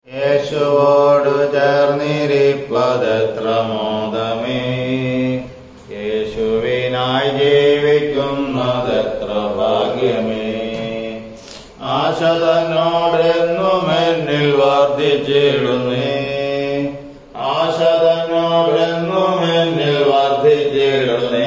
യേശുവോടു ചേർന്നിരിപ്പതെത്ര മോദമേ യേശുവിനായി ജീവിക്കുന്നതെത്ര ഭാഗ്യമേ ആശ തന്നോടെന്നും എന്നിൽ വർദ്ധിച്ചിടുന്നേ ആശ തന്നോടെന്നും എന്നിൽ വർദ്ധിച്ചിടുന്നേ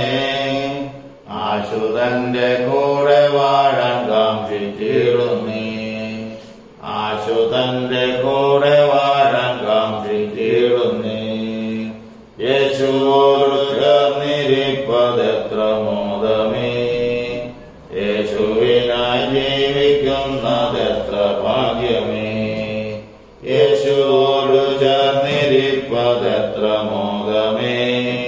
ആശുതന്റെ കൂടെ വാഴാൻ കാക്ഷിച്ചിടുന്നേ ആശുതന്റെ കൂടെ വാഴാൻ കാക്ഷിച്ചിടുന്നേ യേശുവോട് ചേർന്നിരിപ്പതെത്ര മോദമേ യേശുവിനായി ജീവിക്കുന്നതെത്ര ഭാഗ്യമേ യേശുവോട് ചേർന്നിരിപ്പതെത്ര മോദമേ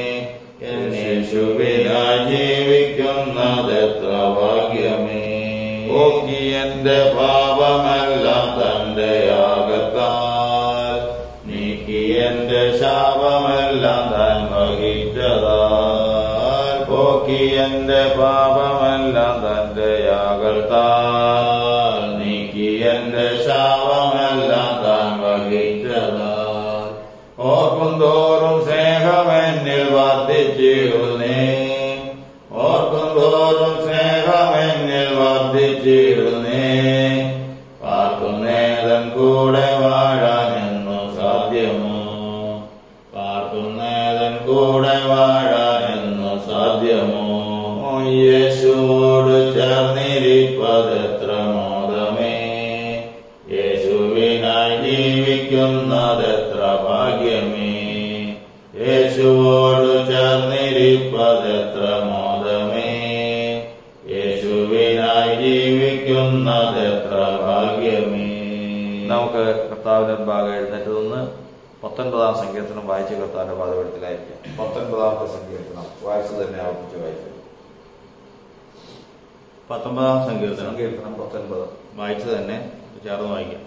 യേശുവിനായി ജീവിക്കുന്നതെത്ര ഭാഗ്യമേ ഓക്കി എന്റെ പാപമെല്ലാം തന്റെ യാഗത്താൽ നീക്കി എന്റെ ശാപമെല്ലാം താൻ വഹിച്ചതാൽ പോക്കി എന്റെ പാപമെല്ലാം തന്റെ യാഗത്താൽ നീക്കി എന്റെ ശാപമെല്ലാം താൻ വഹിച്ചതാൽ ഓർക്കും തോറും സ്നേഹമെന്നിൽ വർദ്ധിച്ചിടുന്നേ ഓർക്കും തോറും സ്നേഹമെന്നിൽ വർദ്ധിച്ചിടുന്നേ പാർക്കുന്നേതൻ കൂടെ വാഴാനെന്നു സാധ്യമോ പാർക്കുന്നേതൻ കൂടെ വാഴാനെന്നു സാധ്യമോ യേശുവോട് ചേർന്നിരിപ്പതെത്ര മോദമേ യേശുവിനായി ജീവിക്കുന്നതെത്ര ഭാഗ്യമേ യേശുവോട് ചേർന്നിരിപ്പതെത്ര മോദമേ യേശുവിനായി ജീവിക്കുന്നതെത്ര ഭാഗ്യമേ നമുക്ക് കർത്താവിന്റെ മുൻപാകെ എഴുന്നേറ്റ് നിന്ന് പത്തൊൻപതാം സങ്കീർത്തനം വായിച്ച് കർത്താവിന്റെ പാതപെടുത്തലായിരിക്കും പത്തൊൻപതാമത്തെ സങ്കീർത്തനം വായിച്ചു തന്നെ ആവർത്തിച്ച് വായിക്കും പത്തൊമ്പതാം സങ്കീർത്തനം സങ്കീർത്തനം പത്തൊൻപത് വായിച്ചു തന്നെ ചേർന്ന് വായിക്കാം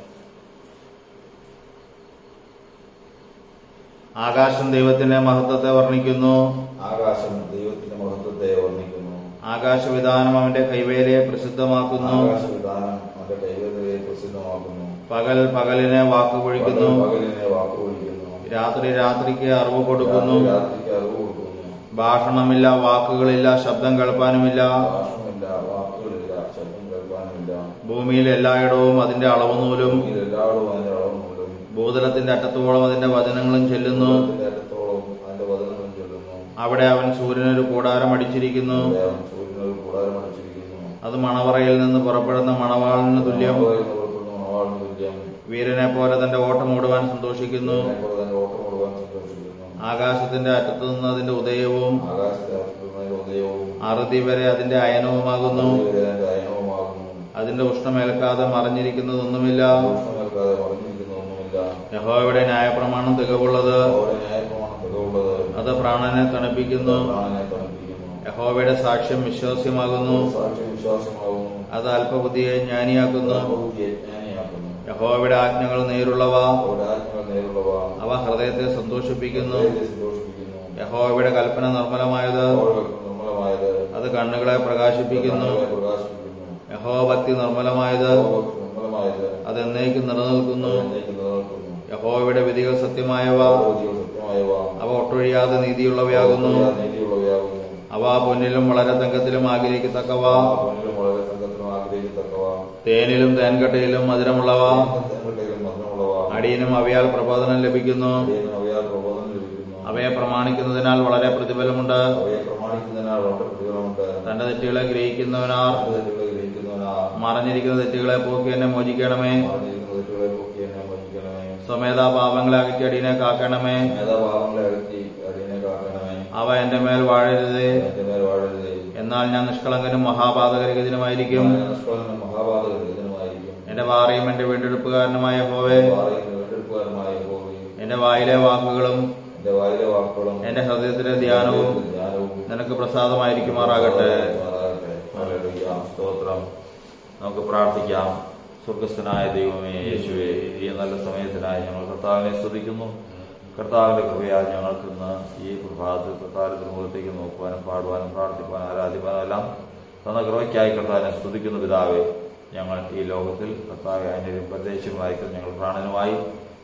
ആകാശം ദൈവത്തിന്റെ മഹത്വത്തെ വർണ്ണിക്കുന്നു ആകാശം ദൈവത്തിന്റെ മഹത്വത്തെ വർണ്ണിക്കുന്നു ആകാശവിധാനം അവന്റെ കൈവേലയെ പ്രസിദ്ധമാക്കുന്നു ആകാശവിധാനം അവന്റെ കൈവേദയെ പ്രസിദ്ധമാക്കുന്നു പകൽ പകലിനെ വാക്കുപൊഴിക്കുന്നു പകലിനെ വാക്കുകൊടുക്കുന്നു രാത്രി രാത്രിക്ക് അറിവ് കൊടുക്കുന്നു രാത്രിക്ക് അറിവ് കൊടുക്കുന്നു ഭാഷണമില്ല വാക്കുകളില്ല ശബ്ദം കേൾപ്പാനുമില്ല ഭാഷമില്ല വാക്കുകളില്ല ശബ്ദം കേൾക്കാനുമില്ല ഭൂമിയിൽ എല്ലായിടവും അതിന്റെ അളവുനൂലും ഭൂമിയിൽ എല്ലാവരും അതിന്റെ അളവുമൂലം ഭൂതലത്തിന്റെ അറ്റത്തോളം അതിന്റെ വചനങ്ങളും ചെല്ലുന്നു ദൈവത്തിന്റെ അടുത്തോളം അതിന്റെ വചനങ്ങളും ചൊല്ലുന്നു അവിടെ അവൻ സൂര്യനൊരു കൂടാരം അടിച്ചിരിക്കുന്നു അവിടെ അവൻ സൂര്യനൊരു കൂടാരം അടിച്ചിരിക്കുന്നു അത് മണവറയിൽ നിന്ന് പുറപ്പെടുന്ന മണവാളിന് തുല്യം മണവാളിൽ നിന്ന് പുറപ്പെടുന്ന മണവാളിന് തുല്യം വീരനെ പോലെ തന്റെ ഓട്ടം ഓടുവാൻ സന്തോഷിക്കുന്നു ഇതിനെപ്പോലെ തന്നെ ഓട്ടം ഓടുവാൻ സന്തോഷിക്കുന്നു ആകാശത്തിന്റെ അറ്റത്തു നിന്ന് അതിന്റെ ഉദയവും ആകാശത്തെ അർപ്പിക്കുന്ന ഉദയവും അറുതി വരെ അതിന്റെ അയനവുമാകുന്നു അതുവരെ അതിന്റെ അയനവുമാകുന്നു അതിന്റെ ഉഷ്ണമേൽക്കാതെ മറിഞ്ഞിരിക്കുന്നതൊന്നുമില്ല ദോഷമേൽക്കാതെ മറിഞ്ഞിരിക്കുന്നൊന്നുമില്ല യഹോയുടെ ന്യായപ്രമാണം തികവുള്ളത് അവിടെ ന്യായപ്രമാണം തികവുള്ളത് അത് പ്രാണനെ തണുപ്പിക്കുന്നു പ്രാണനെ തണുപ്പിക്കുന്നു യഹോവയുടെ സാക്ഷ്യം വിശ്വാസ്യമാകുന്നു സാക്ഷി വിശ്വാസമാകുന്നു അത് അല്പബുദ്ധിയെ ജ്ഞാനിയാക്കുന്നു ബുദ്ധിയെ ജ്ഞാനിയാക്കുന്നു യഹോവയുടെ ആജ്ഞകൾ നേരുള്ളവ അവിടെ ആത്മകൾ നേരുള്ളവ അവ ഹൃദയത്തെ സന്തോഷിപ്പിക്കുന്നു ഹൃദയത്തെ സന്തോഷിപ്പിക്കുന്നു യഹോവയുടെ കൽപ്പന നിർമ്മലമായത് അവർക്ക് നിർമ്മലമായത് അത് കണ്ണുകളെ പ്രകാശിപ്പിക്കുന്നു കണ്ണുകളെ പ്രകാശിപ്പിക്കുന്നു യഹോവ ഭക്തി നിർമ്മലമായത് അവർക്ക് നിർമ്മലമായത് അത് എന്നേക്കും നിലനിൽക്കുന്നു എന്നേക്കും നിലനിൽക്കുന്നു യഹോവയുടെ വിധികൾ സത്യമായവ ഭൗതിക സത്യമായവ അവ ഒട്ടൊഴിയാതെ നീതിയുള്ളവയാകുന്നു നീതിയുള്ളവയാകുന്നു അവ പൊന്നിലും വളരെ തങ്കത്തിലും ആഗ്രഹിക്കത്തക്കവ ആ പൊന്നിലും വളരെ സംഘത്തിലും ആഗ്രഹിക്കത്തക്കവ തേനിലും തേൻകട്ടയിലും മധുരമുള്ളവ തെങ്ങട്ടയിലും മധുരമുള്ളവ അടിയനും അവയാൽ പ്രബോധനം ലഭിക്കുന്നു അടിയനും അവയാൽ പ്രബോധനം ലഭിക്കുന്നു അവയെ പ്രമാണിക്കുന്നതിനാൽ വളരെ പ്രതിഫലമുണ്ട് അവയെ പ്രമാണിക്കുന്നതിനാൽ വളരെ പ്രതിഫലമുണ്ട് തന്റെ തെറ്റുകളെ ഗ്രഹിക്കുന്നവനാർ തെറ്റുകളെ ഗ്രഹിക്കുന്നവനാ മറഞ്ഞിരിക്കുന്ന തെറ്റുകളെ പോക്കി എന്നെ മോചിക്കണമേ മറിഞ്ഞിരിക്കുന്ന തെറ്റുകളെ പൊക്കി എന്നെ മോചിക്കണമേ സ്വമേധാ പാപങ്ങളെ അകറ്റി അടിയനെ കാക്കണമേ മേധാഭാവങ്ങളെ അകറ്റി അടിയനെ കാക്കണമേ അവ എന്റെ മേൽ വാഴരുതേ എന്റെ മേൽ വാഴരുതേ എന്നാൽ ഞാൻ നിഷ്കളങ്കനും മഹാപാതകരഹിതനുമായിരിക്കും നിഷ്കളനും മഹാപാതകരഹിതനുമായിരിക്കും എന്റെ വാറിയും എന്റെ വീണ്ടെടുപ്പുകാരനുമായ ഹോവേ പാറയിൽ വീണ്ടെടുപ്പുകാരനായ യഹോവയും എന്റെ വായിലെ വാക്കുകളും എന്റെ വായിലെ വാക്കുകളും എന്റെ ഹൃദയത്തിലെ ധ്യാനവും ജ്ഞാനവും നിനക്ക് പ്രസാദമായിരിക്കുമാറാകട്ടെ ഹല്ലേലൂയ. സ്തോത്രം നമുക്ക് പ്രാർത്ഥിക്കാം സ്വർഗസ്ഥനായ ദൈവമേ യേശുവേ ഈ നല്ല സമയത്തിനായി ഞങ്ങൾ കർത്താവിനെ സ്തുതിക്കുന്നു കർത്താവിന്റെ കൃപയാൽ ഞങ്ങൾക്ക് ഇന്ന് ഈ പ്രഭാതത്തിൽ കർത്താവിന്റെ മുഖത്തേക്ക് നോക്കുവാനും പാടുവാനും പ്രാർത്ഥിക്കുവാനും ആരാധിക്കാനും എല്ലാം തന്ന കൃപയ്ക്കായി കർത്താവിനെ സ്തുതിക്കുന്ന പിതാവേ ഞങ്ങൾ ഈ ലോകത്തിൽ കർത്താവ് അതിൻ്റെ ഉപദേശം വായിക്കുന്ന ഞങ്ങൾ പ്രാണനുമായി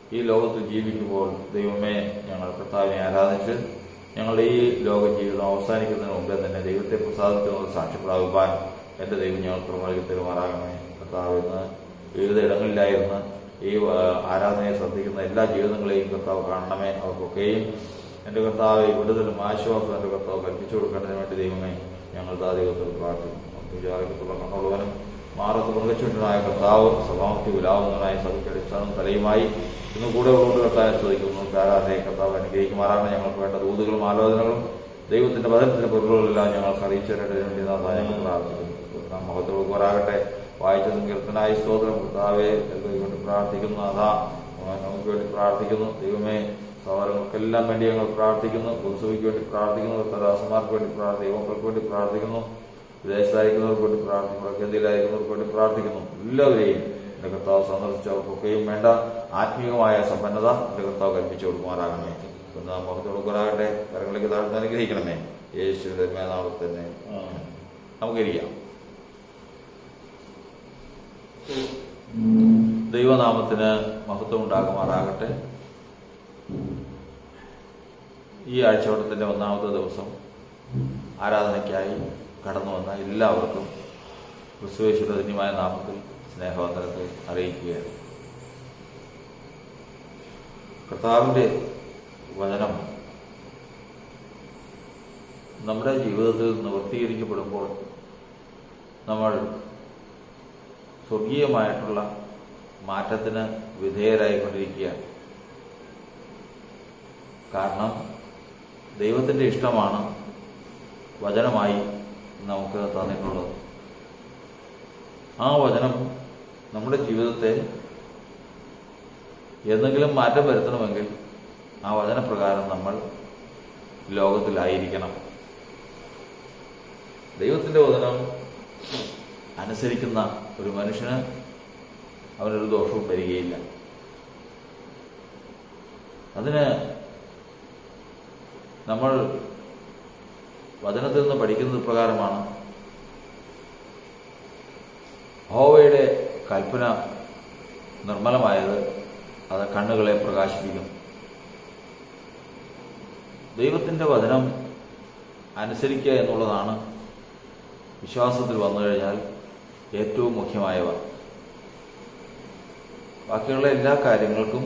ഈ ലോകത്ത് ജീവിക്കുമ്പോൾ ദൈവമേ ഞങ്ങൾ കർത്താവിനെ ആരാധിച്ച് ഞങ്ങളുടെ ഈ ലോക ജീവിതം അവസാനിക്കുന്നതിന് മുമ്പേ തന്നെ ദൈവത്തെ പ്രസാദിക്കുന്ന സാക്ഷി പ്രാപിപ്പാൻ എന്റെ ദൈവം ഞങ്ങൾക്ക് നൽകി തരുമാറാകണമേ കർത്താവ് ഇന്ന് വിവിധ ഇടങ്ങളിലായിരുന്ന് ഈ ആ, ആരാധനയെ ശ്രദ്ധിക്കുന്ന എല്ലാ ജീവിതങ്ങളെയും കർത്താവ് കാണണമേ അവർക്കൊക്കെയും എന്റെ കർത്താവ് വിടുതലും ആശ്വാസവും എന്റെ കർത്താവ് കൽപ്പിച്ചു കൊടുക്കേണ്ടതിന് വേണ്ടി ദൈവമേ ഞങ്ങൾ ആ ദൈവത്തിൽ പ്രാർത്ഥിക്കുന്നു വിചാരത്തുള്ള കണ്ണുള്ളവനും മാറത്ത് മൃഗച്ചുണ്ടനായ കർത്താവ് സമാപ്തി വിലാവുന്നതിനായ സഭയ്ക്ക് അടിസ്ഥാനം തലയുമായി ഇന്ന് കൂടെ ഉള്ളതുകൊണ്ട് കർത്താവിനെ ചോദിക്കുന്നു ആരാധനയെ കർത്താവ് അനുഗ്രഹിക്കുമാറാണ് ഞങ്ങൾക്ക് വേണ്ട ദൂതുകളും ആലോചനകളും ദൈവത്തിന്റെ വചനത്തിന്റെ പൊരുളുകളെല്ലാം ഞങ്ങൾക്ക് അറിയിച്ചു തരേണ്ടതിന് വേണ്ടി നാഥാ ഞങ്ങൾ പ്രാർത്ഥിക്കുന്നു നാം മഹത്വം പോരാകട്ടെ വായിച്ച സങ്കീർത്തനായ സ്തോത്രം കർത്താവെ എല്ലാവരും വേണ്ടി പ്രാർത്ഥിക്കുന്നു അതാ നമുക്ക് വേണ്ടി പ്രാർത്ഥിക്കുന്നു ദൈവമേ സഹോദരങ്ങൾക്കെല്ലാം വേണ്ടി ഞങ്ങൾ പ്രാർത്ഥിക്കുന്നു കുറുസുവിക്ക് വേണ്ടി പ്രാർത്ഥിക്കുന്നു കർത്തദാസന്മാർക്ക് വേണ്ടി പ്രാർത്ഥിക്കുന്നു യുവക്കൾക്ക് വേണ്ടി പ്രാർത്ഥിക്കുന്നു വിദേശത്തായിരിക്കുന്നവർക്ക് വേണ്ടി പ്രാർത്ഥിക്കുന്നു കേന്ദ്രയിലായിരിക്കുന്നവർക്ക് വേണ്ടി പ്രാർത്ഥിക്കുന്നു എല്ലാവരെയും എന്റെ കർത്താവ് സന്ദർശിച്ച് അവർക്കൊക്കെയും വേണ്ട ആത്മീയമായ സമ്പന്നത എന്റെ കർത്താവ് കൽപ്പിച്ചു കൊടുക്കുമാറാകണമേ ഒന്ന് മുഖത്ത് കൊടുക്കാനാകട്ടെ കരങ്ങളിലേക്ക് താഴ്ന്ന് അനുഗ്രഹിക്കണമേ യേശുവിന്റെ മേനാമത്തിൽ തന്നെ നമുക്കിരിക്കാം ദൈവനാമത്തിന് മഹത്വം ഉണ്ടാകുമാറാകട്ടെ ഈ ആഴ്ചവട്ടത്തിന്റെ ഒന്നാമത്തെ ദിവസം ആരാധനയ്ക്കായി കടന്നു വന്ന എല്ലാവർക്കും ക്രിസ്തുവേശ്വര ധന്യമായ നാമത്തിൽ സ്നേഹവന്ദനത്തെ അറിയിക്കുകയാണ് കർത്താവിന്റെ വചനം നമ്മുടെ ജീവിതത്തിൽ നിവൃത്തീകരിക്കപ്പെടുമ്പോൾ നമ്മൾ സ്വർഗീയമായിട്ടുള്ള മാറ്റത്തിന് വിധേയരായിക്കൊണ്ടിരിക്കുകയാണ് കാരണം ദൈവത്തിന്റെ ഇഷ്ടമാണ് വചനമായി നമുക്ക് തന്നിട്ടുള്ളത് ആ വചനം നമ്മുടെ ജീവിതത്തെ എന്തെങ്കിലും മാറ്റം വരുത്തണമെങ്കിൽ ആ വചനപ്രകാരം നമ്മൾ ലോകത്തിലായിരിക്കണം ദൈവത്തിന്റെ വചനം അനുസരിക്കുന്ന ഒരു മനുഷ്യന് അവനൊരു ദോഷവും വരികയില്ല അതിന് നമ്മൾ വചനത്തിൽ നിന്ന് പഠിക്കുന്നത് പ്രകാരമാണ് ഹോവയുടെ കൽപ്പന നിർമ്മലമായത് അത് കണ്ണുകളെ പ്രകാശിപ്പിക്കുന്നു ദൈവത്തിന്റെ വചനം അനുസരിക്കുക എന്നുള്ളതാണ് വിശ്വാസത്തിൽ വന്നു കഴിഞ്ഞാൽ ഏറ്റവും മുഖ്യമായവ ബാക്കിയുള്ള എല്ലാ കാര്യങ്ങൾക്കും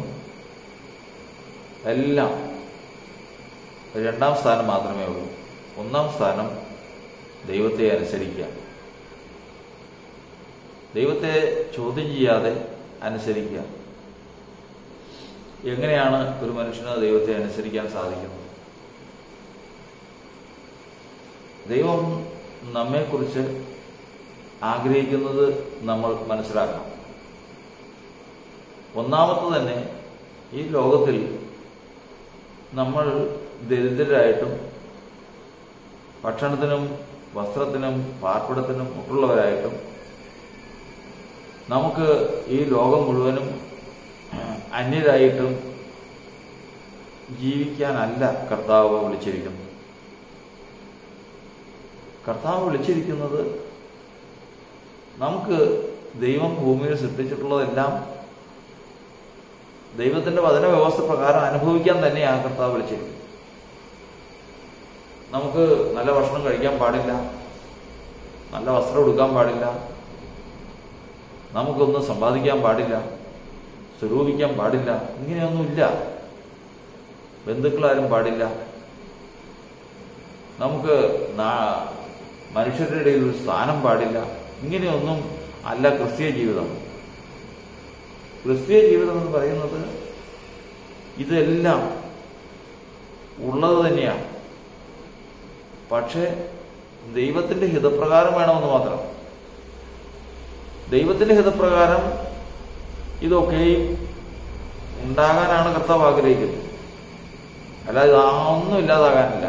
എല്ലാം രണ്ടാം സ്ഥാനം മാത്രമേ ഉള്ളൂ ഒന്നാം സ്ഥാനം ദൈവത്തെ അനുസരിക്കുക ദൈവത്തെ ചോദ്യം ചെയ്യാതെ അനുസരിക്കുക എങ്ങനെയാണ് ഒരു മനുഷ്യന് ദൈവത്തെ അനുസരിക്കാൻ സാധിക്കുന്നത് ദൈവം നമ്മെക്കുറിച്ച് ആഗ്രഹിക്കുന്നത് നമ്മൾ മനസ്സിലാക്കണം ഒന്നാമത് തന്നെ ഈ ലോകത്തിൽ നമ്മൾ ദരിദ്രരായിട്ടും ഭക്ഷണത്തിനും വസ്ത്രത്തിനും പാർപ്പിടത്തിനും ഒട്ടുള്ളവരായിട്ടും നമുക്ക് ഈ ലോകം മുഴുവനും അന്യരായിട്ടും ജീവിക്കാനല്ല കർത്താവ് വിളിച്ചിരിക്കുന്നത് കർത്താവ് വിളിച്ചിരിക്കുന്നത് നമുക്ക് ദൈവം ഭൂമിയിൽ സൃഷ്ടിച്ചിട്ടുള്ളതെല്ലാം ദൈവത്തിന്റെ വചന വ്യവസ്ഥ പ്രകാരം അനുഭവിക്കാൻ തന്നെയാണ് കർത്താവ് വിളിച്ചിരിക്കുന്നത് നമുക്ക് നല്ല ഭക്ഷണം കഴിക്കാൻ പാടില്ല നല്ല വസ്ത്രം എടുക്കാൻ പാടില്ല നമുക്കൊന്നും സമ്പാദിക്കാൻ പാടില്ല സ്വരൂപിക്കാൻ പാടില്ല ഇങ്ങനെയൊന്നുമില്ല ബന്ധുക്കളാരും പാടില്ല നമുക്ക് നാ- മനുഷ്യരുടെ ഇടയിൽ ഒരു സ്ഥാനം പാടില്ല ഇങ്ങനെയൊന്നും അല്ല ക്രിസ്തീയ ജീവിതം ക്രിസ്തീയ ജീവിതം എന്ന് പറയുന്നത് ഇതെല്ലാം ഉള്ളത് തന്നെയാണ് പക്ഷേ ദൈവത്തിന്റെ ഹിതപ്രകാരം വേണമെന്ന് മാത്രം ദൈവത്തിന്റെ ഹിതപ്രകാരം ഇതൊക്കെയും ഉണ്ടാകാനാണ് കർത്താവ് ആഗ്രഹിക്കുന്നത് അല്ലാതെ ആ ഒന്നും ഇല്ലാതാകാനില്ല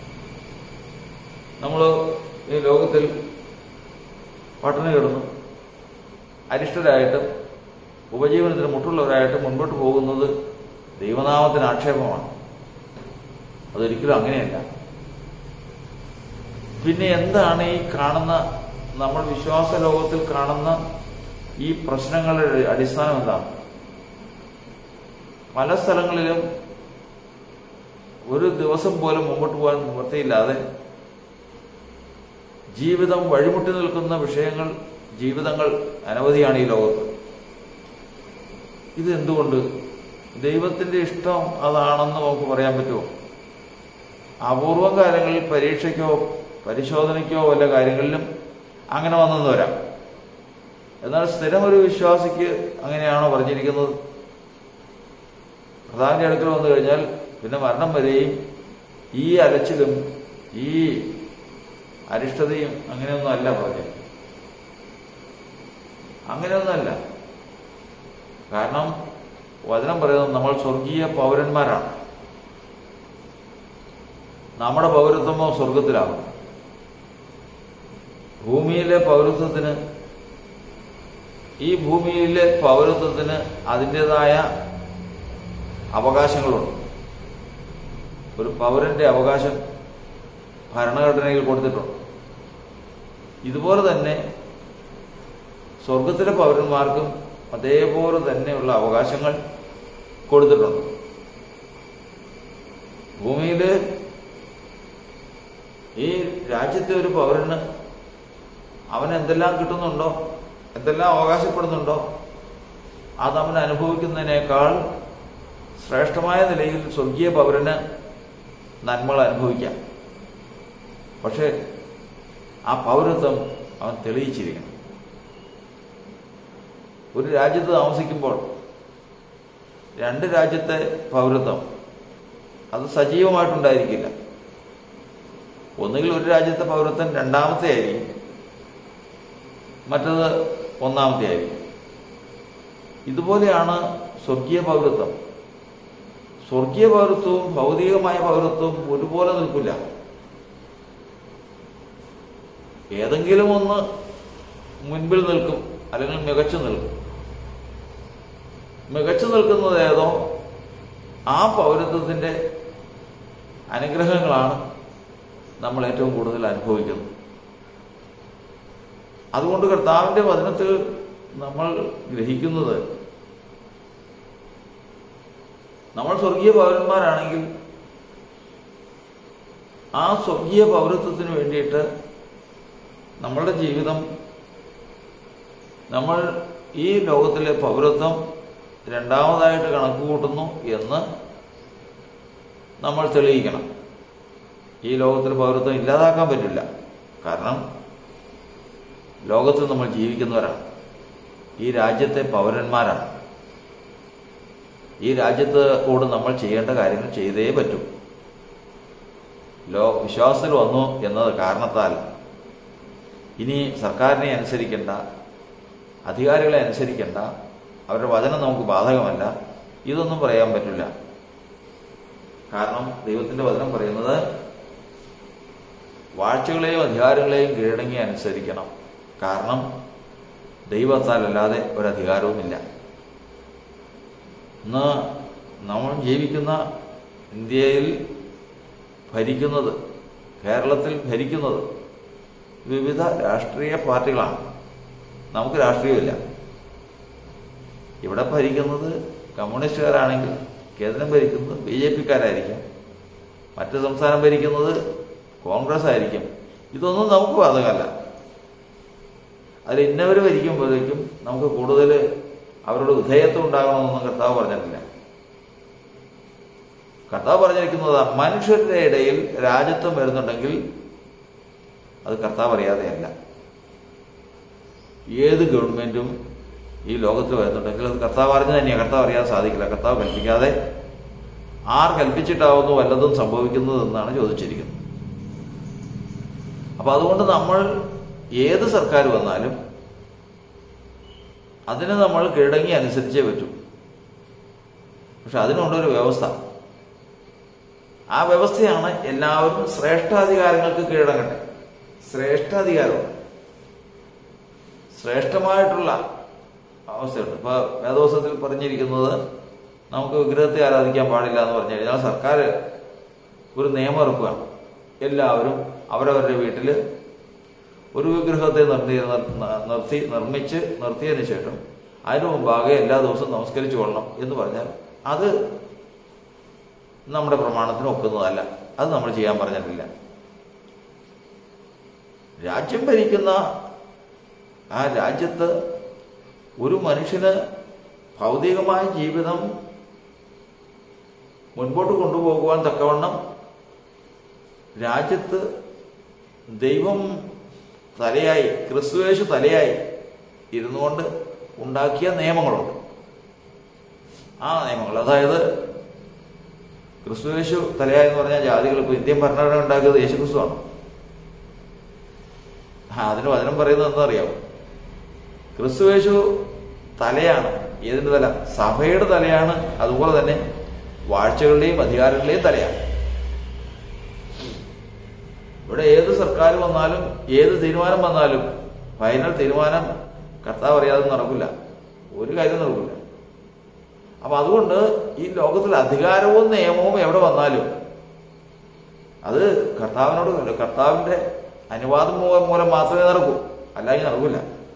നമ്മൾ ഈ ലോകത്തിൽ പട്ടിണി കിടന്നു അരിഷ്ടരായിട്ടും ഉപജീവനത്തിന് മുട്ടുള്ളവരായിട്ടും മുൻപോട്ട് പോകുന്നത് ദൈവനാമത്തിന് ആക്ഷേപമാണ് അതൊരിക്കലും അങ്ങനെയല്ല പിന്നെ എന്താണ് ഈ കാണുന്ന നമ്മൾ വിശ്വാസ ലോകത്തിൽ കാണുന്ന ഈ പ്രശ്നങ്ങളുടെ അടിസ്ഥാനം എന്താണ് പല സ്ഥലങ്ങളിലും ഒരു ദിവസം പോലും മുമ്പോട്ട് പോകാൻ നിവൃത്തിയില്ലാതെ ജീവിതം വഴിമുട്ടി നിൽക്കുന്ന വിഷയങ്ങൾ ജീവിതങ്ങൾ അനവധിയാണ് ഈ ലോകത്ത് ഇത് എന്തുകൊണ്ട് ദൈവത്തിന്റെ ഇഷ്ടം അതാണെന്ന് നമുക്ക് പറയാൻ പറ്റുമോ അപൂർവം കാലങ്ങളിൽ പരീക്ഷയ്ക്കോ പരിശോധനയ്ക്കോ വല്ല കാര്യങ്ങളിലും അങ്ങനെ വന്നെന്ന് വരാം എന്നാൽ സ്ഥിരം ഒരു വിശ്വാസിക്ക് അങ്ങനെയാണോ പറഞ്ഞിരിക്കുന്നത് പ്രധാന അടുക്കൽ വന്നു കഴിഞ്ഞാൽ പിന്നെ മരണം വരെയും ഈ അലച്ചിലും ഈ അരിഷ്ടതയും അങ്ങനെയൊന്നും അല്ല പറഞ്ഞത് അങ്ങനെയൊന്നുമല്ല കാരണം വചനം പറയുന്നത് നമ്മൾ സ്വർഗീയ പൗരന്മാരാണ് നമ്മുടെ പൗരത്വമോ സ്വർഗത്തിലാകും ഭൂമിയിലെ പൗരത്വത്തിന് ഈ ഭൂമിയിലെ പൗരത്വത്തിന് അതിൻ്റെതായ അവകാശങ്ങളുണ്ട് ഒരു പൗരന്റെ അവകാശം ഭരണഘടനയിൽ കൊടുത്തിട്ടുണ്ട് ഇതുപോലെ തന്നെ സ്വർഗത്തിലെ പൗരന്മാർക്കും അതേപോലെ തന്നെയുള്ള അവകാശങ്ങൾ കൊടുത്തിട്ടുണ്ട് ഭൂമിയിൽ ഈ രാജ്യത്തെ ഒരു പൗരന് അവന് എന്തെല്ലാം കിട്ടുന്നുണ്ടോ എന്തെല്ലാം അവകാശപ്പെടുന്നുണ്ടോ അത് അവൻ അനുഭവിക്കുന്നതിനേക്കാൾ ശ്രേഷ്ഠമായ നിലയിൽ സ്വർഗീയ പൗരന് നന്മകൾ അനുഭവിക്കാം പക്ഷെ ആ പൗരത്വം അവൻ തെളിയിച്ചിരിക്കണം ഒരു രാജ്യത്ത് താമസിക്കുമ്പോൾ രണ്ട് രാജ്യത്തെ പൗരത്വം അത് സജീവമായിട്ടുണ്ടായിരിക്കില്ല ഒന്നുകിൽ ഒരു രാജ്യത്തെ പൗരത്വം രണ്ടാമത്തെ ആയിരിക്കും മറ്റത് ഒന്നാമത്തെ ആയിരിക്കും ഇതുപോലെയാണ് സ്വർഗീയ പൗരത്വം സ്വർഗീയ പൗരത്വവും ഭൗതികമായ പൗരത്വവും ഒരുപോലെ നിൽക്കില്ല ഏതെങ്കിലും ഒന്ന് മുൻപിൽ നിൽക്കും അല്ലെങ്കിൽ മികച്ചു നിൽക്കും മികച്ചു നിൽക്കുന്നത് ഏതോ ആ പൗരത്വത്തിന്റെ അനുഗ്രഹങ്ങളാണ് നമ്മൾ ഏറ്റവും കൂടുതൽ അനുഭവിക്കുന്നത് അതുകൊണ്ട് കർത്താവിന്റെ വചനത്തിൽ നമ്മൾ ഗ്രഹിക്കുന്നത് നമ്മൾ സ്വർഗീയ പൗരന്മാരാണെങ്കിൽ ആ സ്വർഗീയ പൗരത്വത്തിന് വേണ്ടിയിട്ട് നമ്മളുടെ ജീവിതം നമ്മൾ ഈ ലോകത്തിലെ പൗരത്വം രണ്ടാമതായിട്ട് കണക്ക് കൂട്ടുന്നു എന്ന് നമ്മൾ തെളിയിക്കണം ഈ ലോകത്തിലെ പൗരത്വം ഇല്ലാതാക്കാൻ പറ്റില്ല കാരണം ലോകത്തിൽ നമ്മൾ ജീവിക്കുന്നവരാണ് ഈ രാജ്യത്തെ പൗരന്മാരാണ് ഈ രാജ്യത്തോട് നമ്മൾ ചെയ്യേണ്ട കാര്യങ്ങൾ ചെയ്തേ പറ്റൂ ലോ വിശ്വാസത്തിൽ വന്നു എന്നത് കാരണത്താൽ ഇനി സർക്കാരിനെ അനുസരിക്കേണ്ട അധികാരികളെ അനുസരിക്കേണ്ട അവരുടെ വചനം നമുക്ക് ബാധകമല്ല ഇതൊന്നും പറയാൻ പറ്റില്ല കാരണം ദൈവത്തിന്റെ വചനം പറയുന്നത് വാഴ്ചകളെയും അധികാരങ്ങളെയും കീഴടങ്ങി അനുസരിക്കണം കാരണം ദൈവത്താൽ അല്ലാതെ ഒരധികാരവുമില്ല ഇന്ന് നമ്മൾ ജീവിക്കുന്ന ഇന്ത്യയിൽ ഭരിക്കുന്നത് കേരളത്തിൽ ഭരിക്കുന്നത് വിവിധ രാഷ്ട്രീയ പാർട്ടികളാണ് നമുക്ക് രാഷ്ട്രീയമില്ല ഇവിടെ ഭരിക്കുന്നത് കമ്മ്യൂണിസ്റ്റുകാരാണെങ്കിൽ കേന്ദ്രം ഭരിക്കുന്നത് ബി ജെ പിക്കാരായിരിക്കും മറ്റ് സംസ്ഥാനം ഭരിക്കുന്നത് കോൺഗ്രസ് ആയിരിക്കും ഇതൊന്നും നമുക്ക് ബാധകമല്ല അതിൽ ഇന്നവർ ഭരിക്കുമ്പോഴേക്കും നമുക്ക് കൂടുതൽ അവരോട് വിധേയത്വം ഉണ്ടാകണമെന്നൊന്നും കർത്താവ് പറഞ്ഞിട്ടില്ല കർത്താവ് പറഞ്ഞിരിക്കുന്നത് മനുഷ്യരുടെ ഇടയിൽ രാജ്യത്വം വരുന്നുണ്ടെങ്കിൽ അത് കർത്താവ് അറിയാതെയല്ല ഏത് ഗവൺമെന്റും ഈ ലോകത്ത് വരുന്നുണ്ടെങ്കിൽ അത് കർത്താവ് അറിഞ്ഞു തന്നെയാണ് കർത്താവ് അറിയാൻ സാധിക്കില്ല കർത്താവ് കൽപ്പിക്കാതെ ആർ കൽപ്പിച്ചിട്ടാവുന്നു വല്ലതും സംഭവിക്കുന്നത് എന്നാണ് ചോദിച്ചിരിക്കുന്നത് അപ്പൊ അതുകൊണ്ട് നമ്മൾ ഏത് സർക്കാർ വന്നാലും അതിന് നമ്മൾ കീഴടങ്ങി അനുസരിച്ചേ പറ്റൂ പക്ഷെ അതിനുണ്ടൊരു വ്യവസ്ഥ ആ വ്യവസ്ഥയാണ് എല്ലാവരും ശ്രേഷ്ഠാധികാരങ്ങൾക്ക് കീഴടങ്ങട്ടെ ശ്രേഷ്ഠാധികാരം ശ്രേഷ്ഠമായിട്ടുള്ള അവസ്ഥയുണ്ട് ഇപ്പൊ വേദോസത്തിൽ പറഞ്ഞിരിക്കുന്നത് നമുക്ക് വിഗ്രഹത്തെ ആരാധിക്കാൻ പാടില്ല എന്ന് പറഞ്ഞു കഴിഞ്ഞാൽ സർക്കാർ ഒരു നിയമം ഇറക്കുകയാണ് എല്ലാവരും അവരവരുടെ വീട്ടിൽ ഒരു വിഗ്രഹത്തെ നിർത്തി നിർത്തി നിർമ്മിച്ച് നിർത്തിയതിനു ശേഷം അതിനു മുമ്പാകെ എല്ലാ ദിവസവും നമസ്കരിച്ചു കൊള്ളണം എന്ന് പറഞ്ഞാൽ അത് നമ്മുടെ പ്രമാണത്തിന് ഒക്കുന്നതല്ല അത് നമ്മൾ ചെയ്യാൻ പറഞ്ഞിട്ടില്ല രാജ്യം ഭരിക്കുന്ന ആ രാജ്യത്ത് ഒരു മനുഷ്യന് ഭൗതികമായ ജീവിതം മുൻപോട്ട് കൊണ്ടുപോകുവാൻ തക്കവണ്ണം രാജ്യത്ത് ദൈവം തലയായി ക്രിസ്തുവേശു തലയായി ഇരുന്നുകൊണ്ട് ഉണ്ടാക്കിയ നിയമങ്ങളുണ്ട് ആ നിയമങ്ങൾ അതായത് ക്രിസ്തുവേശു തലയായി എന്ന് പറഞ്ഞാൽ ജാതികൾ ഇപ്പോൾ ഇന്ത്യൻ ഭരണഘടന ഉണ്ടാക്കിയത് യേശു ക്രിസ്തുവാണ് ആ അതിന് വചനം പറയുന്നത് എന്താ അറിയാമോ ക്രിസ്തുവേശു തലയാണ് ഏതിന്റെ തല സഭയുടെ തലയാണ് അതുപോലെ തന്നെ വാഴ്ചകളുടെയും അധികാരങ്ങളുടെയും തലയാണ് ഇവിടെ ഏത് സർക്കാർ വന്നാലും ഏത് തീരുമാനം വന്നാലും ഫൈനൽ തീരുമാനം കർത്താവ് അറിയാതെ നടക്കില്ല ഒരു കാര്യം നടക്കില്ല അപ്പൊ അതുകൊണ്ട് ഈ ലോകത്തിൽ അധികാരവും നിയമവും എവിടെ വന്നാലും അത് കർത്താവിനോട് കർത്താവിന്റെ അനുവാദം മൂലം മൂലം മാത്രമേ നടക്കൂ അല്ലെങ്കിൽ നടക്കില്ല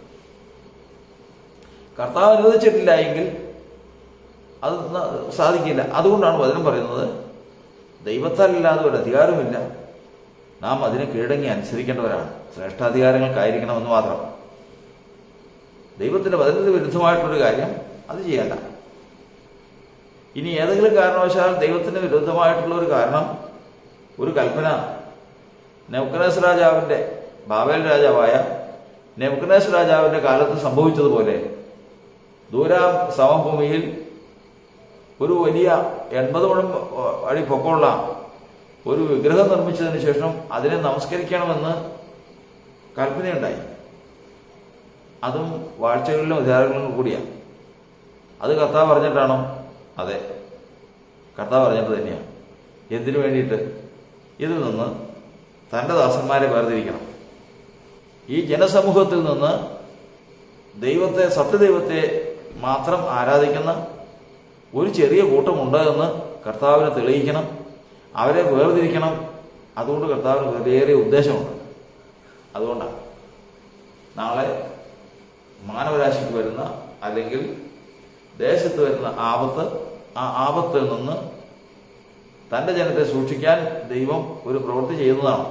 കർത്താവ് അനുവദിച്ചിട്ടില്ല എങ്കിൽ അത് ന- സാധിക്കില്ല അതുകൊണ്ടാണ് വചനം പറയുന്നത് ദൈവത്താലില്ലാതെ ഒരു അധികാരമില്ല നാം അതിന് കീഴടങ്ങി അനുസരിക്കേണ്ടവരാണ് ശ്രേഷ്ഠാധികാരങ്ങൾക്കായിരിക്കണമെന്ന് മാത്രം ദൈവത്തിന്റെ വചനത്തിന് വിരുദ്ധമായിട്ടുള്ളൊരു കാര്യം അത് ചെയ്യണ്ട ഇനി ഏതെങ്കിലും കാരണവശാൽ ദൈവത്തിന് വിരുദ്ധമായിട്ടുള്ള ഒരു കാരണം ഒരു കൽപ്പന നെബ്കനേസ് രാജാവിന്റെ ബാബേൽ രാജാവായ നെബ്കനേസ് രാജാവിന്റെ കാലത്ത് സംഭവിച്ചതുപോലെ ദൂര സമഭൂമിയിൽ ഒരു വലിയ എൺപത് മുഴം അടി പൊക്കമുള്ള ഒരു വിഗ്രഹം നിർമ്മിച്ചതിന് ശേഷം അതിനെ നമസ്കരിക്കണമെന്ന് കൽപ്പനയുണ്ടായി അതും വാഴ്ചകളിലും അധികാരങ്ങളിലും കൂടിയാണ് അത് കർത്താവ് പറഞ്ഞിട്ടാണോ അതെ കർത്താവ് പറഞ്ഞിട്ട് തന്നെയാണ് എന്തിനു വേണ്ടിയിട്ട് ഇതിൽ നിന്ന് തൻ്റെ ദാസന്മാരെ വേർതിരിക്കണം ഈ ജനസമൂഹത്തിൽ നിന്ന് ദൈവത്തെ സത്യദൈവത്തെ മാത്രം ആരാധിക്കുന്ന ഒരു ചെറിയ കൂട്ടമുണ്ട് എന്ന് കർത്താവിനെ തെളിയിക്കണം അവരെ വേർതിരിക്കണം അതുകൊണ്ട് കർത്താവിന് വളരെയേറെ ഉദ്ദേശമുണ്ട് അതുകൊണ്ടാണ് നാളെ മാനവരാശിക്ക് വരുന്ന അല്ലെങ്കിൽ ദേശത്ത് വരുന്ന ആപത്ത് ആ ആപത്തിൽ നിന്ന് തന്റെ ജനത്തെ സൂക്ഷിക്കാൻ ദൈവം ഒരു പ്രവൃത്തി ചെയ്യുന്നതാണ്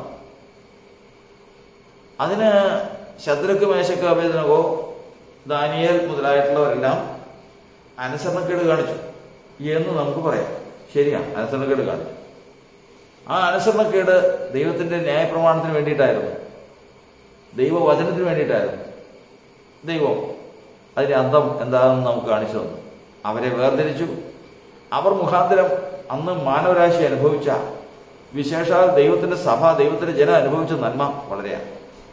അതിന് ശത്രുക്ക് മേശക്ക് അഭേദനകോ ദാനിയേൽ മുതലായിട്ടുള്ളവരെല്ലാം അനുസരണക്കേട് കാണിച്ചു എന്ന് നമുക്ക് പറയാം ശരിയാണ് അനുസരണക്കേട് കാണിച്ചു ആ അനുസരണക്കേട് ദൈവത്തിന്റെ ന്യായപ്രമാണത്തിന് വേണ്ടിയിട്ടായിരുന്നു ദൈവവചനത്തിന് വേണ്ടിയിട്ടായിരുന്നു ദൈവം അതിന്റെ അന്തം എന്താണെന്ന് നമുക്ക് കാണിച്ചു തന്നു അവരെ വേർതിരിച്ചു അവർ മുഖാന്തരം അന്ന് മാനവരാശി അനുഭവിച്ച വിശേഷാൽ ദൈവത്തിന്റെ സഭ ദൈവത്തിന്റെ ജനം അനുഭവിച്ച നന്മ വളരെയാണ്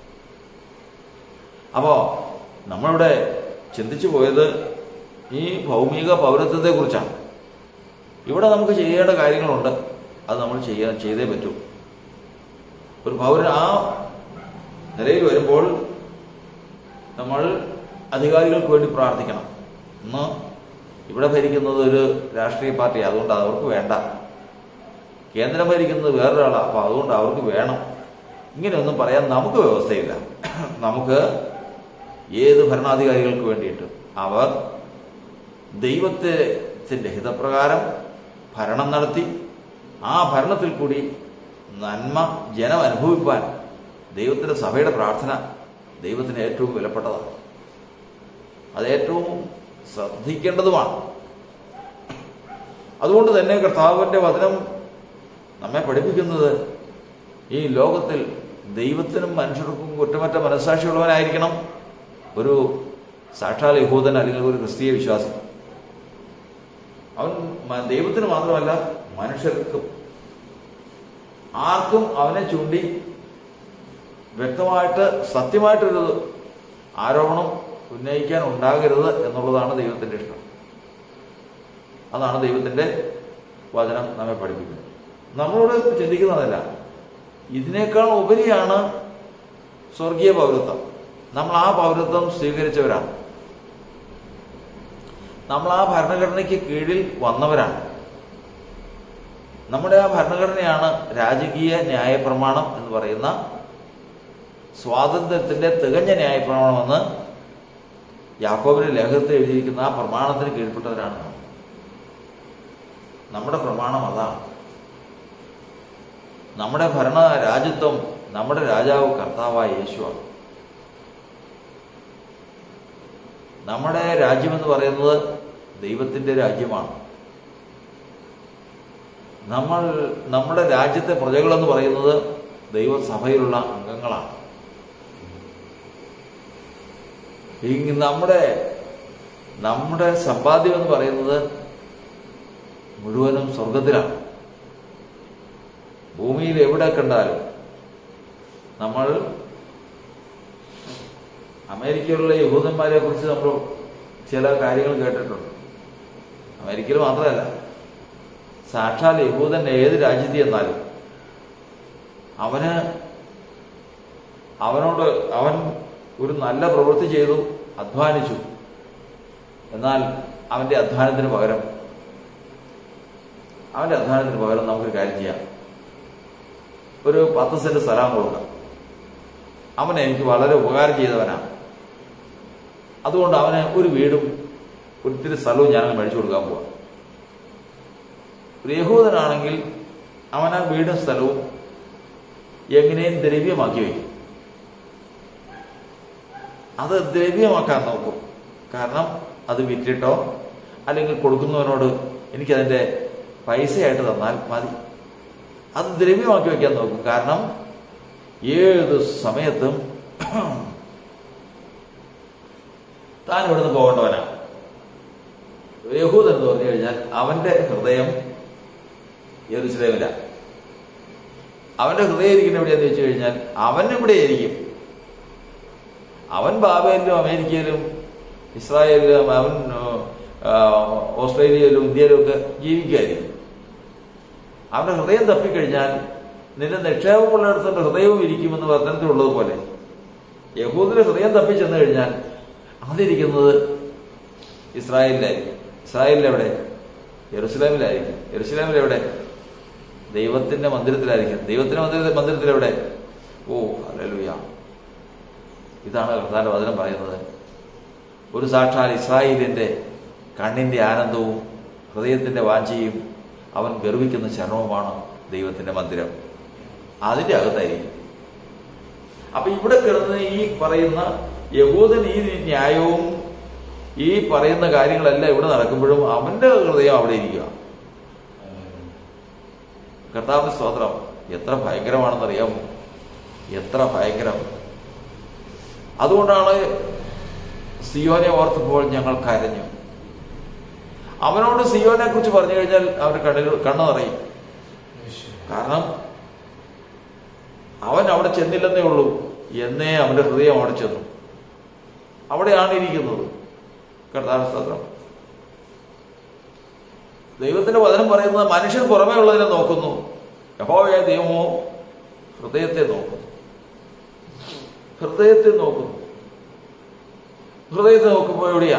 അപ്പോ നമ്മളിവിടെ ചിന്തിച്ചു പോയത് ഈ ഭൗമിക പൗരത്വത്തെ കുറിച്ചാണ് ഇവിടെ നമുക്ക് ചെയ്യേണ്ട കാര്യങ്ങളുണ്ട് അത് നമ്മൾ ചെയ്യാൻ ചെയ്തേ പറ്റൂ ഒരു പൗരൻ ആ നിലയിൽ വരുമ്പോൾ നമ്മൾ അധികാരികൾക്ക് വേണ്ടി പ്രാർത്ഥിക്കണം ഇന്ന് ഇവിടെ ഭരിക്കുന്നത് ഒരു രാഷ്ട്രീയ പാർട്ടി അതുകൊണ്ട് അവർക്ക് വേണ്ട കേന്ദ്രം ഭരിക്കുന്നത് വേറൊരാളാണ് അപ്പൊ അതുകൊണ്ട് അവർക്ക് വേണം ഇങ്ങനെയൊന്നും പറയാൻ നമുക്ക് വ്യവസ്ഥയില്ല നമുക്ക് ഏത് ഭരണാധികാരികൾക്ക് വേണ്ടിയിട്ട് അവർ ദൈവത്തിന്റെ ഹിതപ്രകാരം ഭരണം നടത്തി ആ ഭരണത്തിൽ കൂടി നന്മ ജനം അനുഭവിപ്പാൻ ദൈവത്തിന്റെ സഭയുടെ പ്രാർത്ഥന ദൈവത്തിന് ഏറ്റവും വിലപ്പെട്ടതാണ് അത് ഏറ്റവും ശ്രദ്ധിക്കേണ്ടതുമാണ് അതുകൊണ്ട് തന്നെ കർത്താവിന്റെ വചനം നമ്മെ പഠിപ്പിക്കുന്നത് ഈ ലോകത്തിൽ ദൈവത്തിനും മനുഷ്യർക്കും കുറ്റമറ്റ മനസ്സാക്ഷിയുള്ളവനായിരിക്കണം ഒരു സാക്ഷാൽ യഹൂദൻ അല്ലെങ്കിൽ ഒരു ക്രിസ്തീയ വിശ്വാസി അവൻ മ- ദൈവത്തിന് മാത്രമല്ല മനുഷ്യർക്കും ആർക്കും അവനെ ചൂണ്ടി വ്യക്തമായിട്ട് സത്യമായിട്ടൊരു ആരോപണം ഉന്നയിക്കാൻ ഉണ്ടാകരുത് എന്നുള്ളതാണ് ദൈവത്തിന്റെ ഇഷ്ടം അതാണ് ദൈവത്തിന്റെ വചനം നമ്മെ പഠിപ്പിക്കുന്നത് നമ്മളോട് ചിന്തിക്കുന്നതല്ല ഇതിനേക്കാൾ ഉപരിയാണ് സ്വർഗീയ പൗരത്വം നമ്മൾ ആ പൗരത്വം സ്വീകരിച്ചവരാണ് നമ്മൾ ആ ഭരണഘടനയ്ക്ക് കീഴിൽ വന്നവരാണ് നമ്മുടെ ആ ഭരണഘടനയാണ് രാജകീയ ന്യായപ്രമാണം എന്ന് പറയുന്ന സ്വാതന്ത്ര്യത്തിന്റെ തികഞ്ഞ ന്യായപ്രമാണമെന്ന് യാക്കോബിന്റെ ലേഖനത്തിൽ എഴുതിയിരിക്കുന്ന ആ പ്രമാണത്തിന് കീഴ്പ്പെട്ടവരാണ് നാം നമ്മുടെ പ്രമാണം അതാണ് നമ്മുടെ ഭരണ രാജ്യത്വം നമ്മുടെ രാജാവ് കർത്താവായ യേശുവാണ് നമ്മുടെ രാജ്യമെന്ന് പറയുന്നത് ദൈവത്തിൻ്റെ രാജ്യമാണ് നമ്മൾ നമ്മുടെ രാജ്യത്തെ പ്രജകളെന്ന് പറയുന്നത് ദൈവസഭയിലുള്ള അംഗങ്ങളാണ് ഈ നമ്മുടെ നമ്മുടെ സമ്പാദ്യം എന്ന് പറയുന്നത് മുഴുവനും സ്വർഗത്തിലാണ് ഭൂമിയിൽ എവിടെ കണ്ടാലും നമ്മൾ അമേരിക്കയിലുള്ള യഹൂദന്മാരെ കുറിച്ച് നമ്മൾ ചില കാര്യങ്ങൾ കേട്ടിട്ടുണ്ട് അമേരിക്കയിൽ മാത്രമല്ല സാക്ഷാൽ യഹൂദൻ ഏത് രാജ്യത്ത് ചെന്നാലും അവന് അവനോട് അവൻ ഒരു നല്ല പ്രവൃത്തി ചെയ്തു അധ്വാനിച്ചു എന്നാൽ അവന്റെ അധ്വാനത്തിന് പകരം അവന്റെ അധ്വാനത്തിന് പകരം നമുക്കൊരു കാര്യം ചെയ്യാം ഒരു പത്ത് സെന്റ് സ്ഥലം കൊടുക്കാം അവൻ എനിക്ക് വളരെ ഉപകാരം ചെയ്തവനാണ് അതുകൊണ്ട് അവന് ഒരു വീടും ഒത്തിരി സ്ഥലവും ഞാൻ മേടിച്ചു കൊടുക്കാൻ പോവാം ഒരു യഹൂദനാണെങ്കിൽ അവൻ ആ വീടും സ്ഥലവും എങ്ങനെയും ദ്രവ്യമാക്കി വയ്ക്കും അത് ദ്രവ്യമാക്കാൻ നോക്കും കാരണം അത് വിറ്റിട്ടോ അല്ലെങ്കിൽ കൊടുക്കുന്നവനോട് എനിക്കതിൻ്റെ പൈസയായിട്ട് തന്നാൽ മതി അത് ദ്രവ്യമാക്കി വയ്ക്കാൻ നോക്കും കാരണം ഏത് സമയത്തും താൻ ഇവിടുന്ന് പോകേണ്ടവനാണ് യഹൂദൻ എന്ന് പറഞ്ഞു കഴിഞ്ഞാൽ അവന്റെ ഹൃദയം യെരുസലേമില അവന്റെ ഹൃദയം ഇരിക്കുന്ന എവിടെയാന്ന് വെച്ച് കഴിഞ്ഞാൽ അവൻ ഇവിടെ ആയിരിക്കും അവൻ ബാബയിലും അമേരിക്കയിലും ഇസ്രായേലിലും അവൻ ആ, ഓസ്ട്രേലിയയിലും ഇന്ത്യയിലും ഒക്കെ ജീവിക്കുകയായിരിക്കും അവന്റെ ഹൃദയം തപ്പിക്കഴിഞ്ഞാൽ നിന്റെ നിക്ഷേപമുള്ളിടത്തിന്റെ ഹൃദയവും ഇരിക്കുമെന്ന് വചനത്തിലുള്ളതുപോലെ യഹൂദിന്റെ ഹൃദയം തപ്പി ചെന്ന് കഴിഞ്ഞാൽ അതിരിക്കുന്നത് ഇസ്രായേലിലായിരിക്കും ഇസ്രായേലിൽ എവിടെ യെറുസലേമിലായിരിക്കും യെറുസലേമിൽ എവിടെ ദൈവത്തിന്റെ മന്ദിരത്തിലായിരിക്കും ദൈവത്തിന്റെ മന്ദിര മന്ദിരത്തിൽ എവിടെ ഓ അല്ലേലൂയ ഇതാണ് കർത്താന്റെ വചനം പറയുന്നത് ഒരു സാക്ഷാൽ ഇസ്രായേലിന്റെ കണ്ണിന്റെ ആനന്ദവും ഹൃദയത്തിന്റെ വാഞ്ചയും അവൻ ഗർവിക്കുന്ന ശരണവുമാണ് ദൈവത്തിന്റെ മന്ദിരം അതിന്റെ അകത്തായിരിക്കും അപ്പൊ ഇവിടെ കിടന്ന് ഈ പറയുന്ന യഹൂദൻ ഈ ന്യായവും ഈ പറയുന്ന കാര്യങ്ങളെല്ലാം ഇവിടെ നടക്കുമ്പോഴും അവന്റെ ഹൃദയം അവിടെ ഇരിക്കുക കർത്താവ് സ്തോത്രം എത്ര ഭയങ്കരമാണെന്നറിയാമോ എത്ര ഭയങ്കരം അതുകൊണ്ടാണ് സിയോനെ ഓർത്തപ്പോൾ ഞങ്ങൾ കരഞ്ഞു അവനോട് സിയോനെ കുറിച്ച് പറഞ്ഞു കഴിഞ്ഞാൽ അവർ കണ്ണിൽ കണ്ണു നിറയും കാരണം അവൻ അവിടെ ചെന്നില്ലെന്നേ ഉള്ളൂ എന്നേ അവന്റെ ഹൃദയം അവിടെ ചെന്നു അവിടെയാണ് ഇരിക്കുന്നത് കർത്താവ് സ്തോത്രം ദൈവത്തിന്റെ വചനം പറയുന്നത് മനുഷ്യൻ പുറമേ ഉള്ളതിനെ നോക്കുന്നു യഹോവയ ദൈവമോ ഹൃദയത്തെ നോക്കുന്നു ഹൃദയത്തെ നോക്കുന്നു ഹൃദയത്തെ നോക്കുമ്പോൾ എവിടെയാ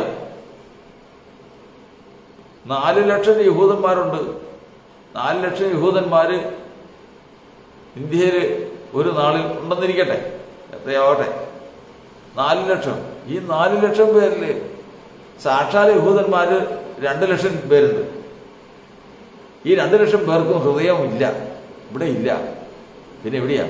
നാല് ലക്ഷം യഹൂദന്മാരുണ്ട് നാല് ലക്ഷം യഹൂദന്മാര് ഇന്ത്യയിൽ ഒരു നാളിൽ ഉണ്ടെന്നിരിക്കട്ടെ എത്രയാവട്ടെ നാല് ലക്ഷം ഈ നാല് ലക്ഷം പേരില് സാക്ഷാൽ യഹൂദന്മാര് രണ്ട് ലക്ഷം പേരുണ്ട് ഈ രണ്ട് ലക്ഷം പേർക്കും ഹൃദയം ഇല്ല ഇവിടെ ഇല്ല പിന്നെ എവിടെയാ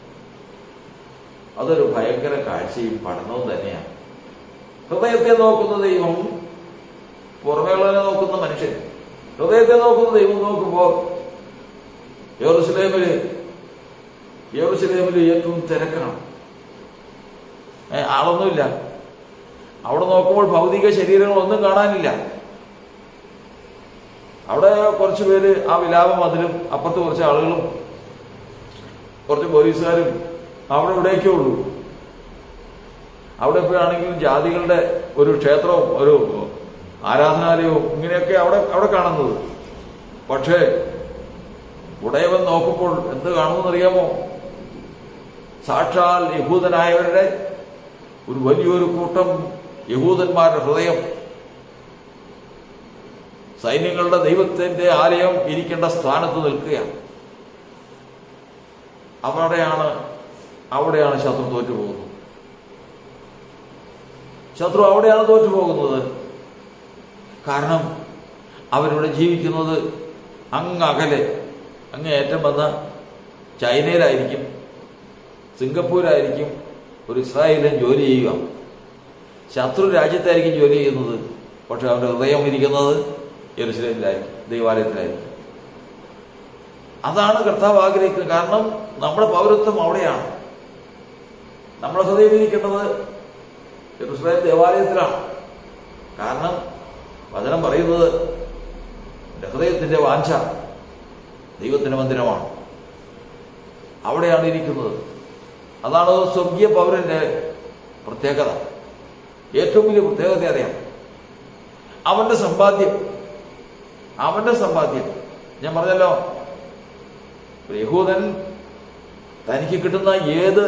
അതൊരു ഭയങ്കര കാഴ്ചയും പഠനവും തന്നെയാണ് ഹൃദയത്തെ നോക്കുന്ന ദൈവം പുറമേയുള്ളതിനെ നോക്കുന്ന മനുഷ്യൻ ഹൃദയത്തെ നോക്കുന്ന ദൈവം നോക്കുമ്പോൾ യെറുസലേമില് യെറുസലേമില് ഏറ്റവും തിരക്കാണ് ഏ, ആളൊന്നുമില്ല അവിടെ നോക്കുമ്പോൾ ഭൗതിക ശരീരങ്ങളൊന്നും കാണാനില്ല അവിടെ കുറച്ച് പേര് ആ വിലാപം അതിലും അപ്പുറത്ത് കുറച്ച് ആളുകളും കുറച്ച് പോലീസുകാരും അവിടെ ഇവിടെയൊക്കെ ഉള്ളൂ അവിടെ ഇപ്പോഴാണെങ്കിലും ജാതികളുടെ ഒരു ക്ഷേത്രവും ഒരു ആരാധനാലയവും ഇങ്ങനെയൊക്കെ അവിടെ അവിടെ കാണുന്നത് പക്ഷേ ഉടയവൻ നോക്കുമ്പോൾ എന്ത് കാണുമെന്നറിയാമോ സാക്ഷാൽ യഹൂദനായവരുടെ ഒരു വലിയൊരു കൂട്ടം യഹൂദന്മാരുടെ ഹൃദയം സൈന്യങ്ങളുടെ ദൈവത്തിന്റെ ആലയം ഇരിക്കേണ്ട സ്ഥാനത്ത് നിൽക്കുകയാണ് അവിടെയാണ് അവിടെയാണ് ശത്രു തോറ്റുപോകുന്നത് ശത്രു അവിടെയാണ് തോറ്റുപോകുന്നത് കാരണം അവരിവിടെ ജീവിക്കുന്നത് അങ്ങ് അകലെ അങ്ങ് ഏറ്റം വന്ന ചൈനയിലായിരിക്കും സിംഗപ്പൂരായിരിക്കും ഒരു ഇസ്രായേലിലും ജോലി ചെയ്യുക ശത്രു രാജ്യത്തായിരിക്കും ജോലി ചെയ്യുന്നത് പക്ഷെ അവന്റെ ഹൃദയം ഇരിക്കുന്നത് യെരുസലേമിലായിരിക്കും ദൈവാലയത്തിലായിരിക്കും അതാണ് കർത്താവ് ആഗ്രഹിക്കുന്നത് കാരണം നമ്മുടെ പൗരത്വം അവിടെയാണ് നമ്മുടെ ഹൃദയം ഇരിക്കേണ്ടത് യെരുസലേം ദേവാലയത്തിലാണ് കാരണം വചനം പറയുന്നത് എൻ്റെ ഹൃദയത്തിന്റെ വാഞ്ച ദൈവത്തിന്റെ മന്ദിരമാണ് അവിടെയാണ് ഇരിക്കുന്നത് അതാണ് സ്വർഗീയ പൗരന്റെ പ്രത്യേകത ഏറ്റവും വലിയ പ്രത്യേകത അറിയാം അവന്റെ സമ്പാദ്യം അവന്റെ സമ്പാദ്യം ഞാൻ പറഞ്ഞല്ലോ ഒരു യഹൂദൻ തനിക്ക് കിട്ടുന്ന ഏത്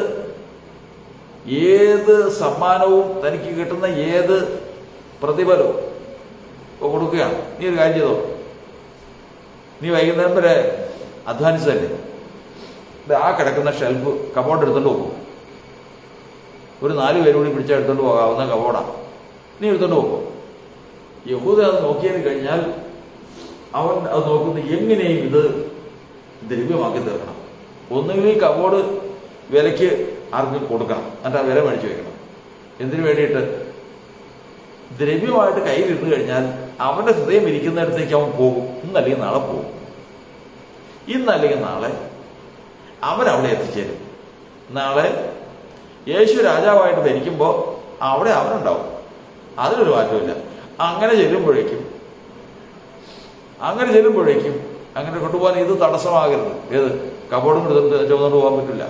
ഏത് സമ്മാനവും തനിക്ക് കിട്ടുന്ന ഏത് പ്രതിഫലവും ഇപ്പൊ കൊടുക്കുകയാണ് നീ ഒരു കാര്യം ചെയ്തോ നീ വൈകുന്നേരം വരെ അധ്വാനിച്ചതല്ലേ ഇത് ആ കിടക്കുന്ന ഷെൽഫ് കബോർഡ് എടുത്തോണ്ട് പോകും ഒരു നാല് പേര് കൂടി പിടിച്ചാൽ എടുത്തോണ്ട് പോകാവുന്ന കബോർഡാ നീ എടുത്തോണ്ട് പോകും യഹൂദ അത് നോക്കിയതിന് കഴിഞ്ഞാൽ അവൻ അത് നോക്കുന്നത് എങ്ങനെയും ഇത് ദ്രവ്യമാക്കി തീർക്കണം ഒന്നുകിൽ ഈ കബോർഡ് വിലയ്ക്ക് ആർക്കും കൊടുക്കണം എന്നിട്ട് ആ വില മേടിച്ചു വെക്കണം എന്തിനു വേണ്ടിയിട്ട് ദ്രവ്യമായിട്ട് കയ്യിലിരുന്ന് കഴിഞ്ഞാൽ അവന്റെ ഹൃദയം ഇരിക്കുന്നിടത്തേക്ക് അവൻ പോകും ഇന്നല്ലെങ്കിൽ നാളെ പോകും ഇന്നല്ലെങ്കിൽ നാളെ അവൻ അവിടെ എത്തിച്ചേരും നാളെ യേശു രാജാവായിട്ട് ഭരിക്കുമ്പോൾ അവിടെ അവനുണ്ടാവും അതിനൊരു മാറ്റമില്ല അങ്ങനെ ചെല്ലുമ്പോഴേക്കും അങ്ങനെ ചെല്ലുമ്പോഴേക്കും അങ്ങനെ കൊണ്ടുപോകാൻ ഇത് തടസ്സമാകരുത് ഏത് കബോർഡും എടുത്തിട്ട് ചുമന്നുകൊണ്ട് പോകാൻ പറ്റില്ല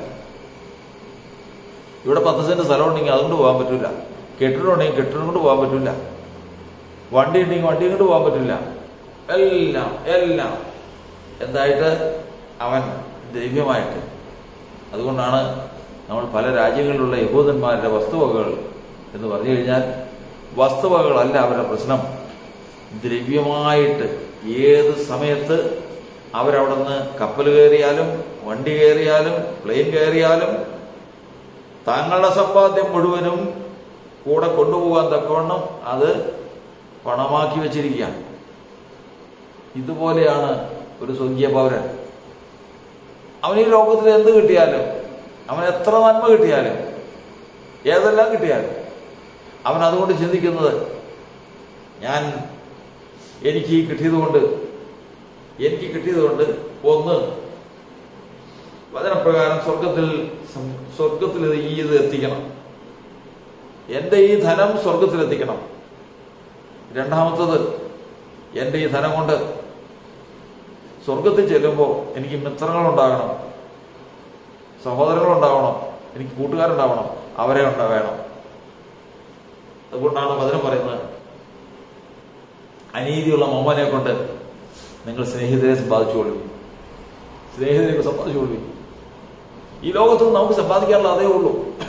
ഇവിടെ പത്ത് സെന്റ് സ്ഥലം ഉണ്ടെങ്കിൽ അതുകൊണ്ട് പോകാൻ പറ്റില്ല കെട്ടിടം ഉണ്ടെങ്കിൽ കെട്ടിടം കൊണ്ട് പോകാൻ പറ്റില്ല വണ്ടി ഉണ്ടെങ്കിൽ വണ്ടിയും കൊണ്ട് പോകാൻ പറ്റില്ല എല്ലാം എല്ലാം എന്തായിട്ട് അവൻ ദ്രവ്യമായിട്ട് അതുകൊണ്ടാണ് നമ്മൾ പല രാജ്യങ്ങളിലുള്ള യഹൂദന്മാരുടെ വസ്തുവകകൾ എന്ന് പറഞ്ഞു കഴിഞ്ഞാൽ വസ്തുവകകളല്ല അവരുടെ പ്രശ്നം ദ്രവ്യമായിട്ട് ഏത് സമയത്ത് അവരവിടെ നിന്ന് കപ്പൽ കയറിയാലും വണ്ടി കയറിയാലും പ്ലെയിൻ കയറിയാലും തങ്ങളുടെ സമ്പാദ്യം മുഴുവനും കൂടെ കൊണ്ടുപോകാൻ തക്കവണ്ണം അത് പണമാക്കി വെച്ചിരിക്കുകയാണ് ഇതുപോലെയാണ് ഒരു സ്വർഗീയ പൗരൻ അവന് ഈ ലോകത്തിൽ എന്ത് കിട്ടിയാലും അവൻ എത്ര നന്മ കിട്ടിയാലും ഏതെല്ലാം കിട്ടിയാലും അവൻ അതുകൊണ്ട് ചിന്തിക്കുന്നത് ഞാൻ എനിക്ക് ഈ കിട്ടിയതുകൊണ്ട് എനിക്ക് കിട്ടിയതുകൊണ്ട് ഒന്ന് വചനപ്രകാരം സ്വർഗത്തിൽ സം- സ്വർഗത്തിൽ ഇത് ഈ ഇത് എത്തിക്കണം എന്റെ ഈ ധനം സ്വർഗത്തിൽ എത്തിക്കണം രണ്ടാമത്തത് എന്റെ ഈ ധനം കൊണ്ട് സ്വർഗത്തിൽ ചെല്ലുമ്പോൾ എനിക്ക് മിത്രങ്ങൾ ഉണ്ടാകണം സഹോദരങ്ങൾ ഉണ്ടാവണം എനിക്ക് കൂട്ടുകാരുണ്ടാവണം അവരെ ഉണ്ട വേണം അതുകൊണ്ടാണ് വചനം പറയുന്നത് അനീതിയുള്ള മമ്മനെ കൊണ്ട് നിങ്ങൾ സ്നേഹിതരെ സമ്പാദിച്ചുകൊള്ളു സ്നേഹിതരെ സമ്പാദിച്ചുകൊള്ളു ഈ ലോകത്ത് നമുക്ക് സമ്പാദിക്കാനുള്ള അതേ ഉള്ളൂ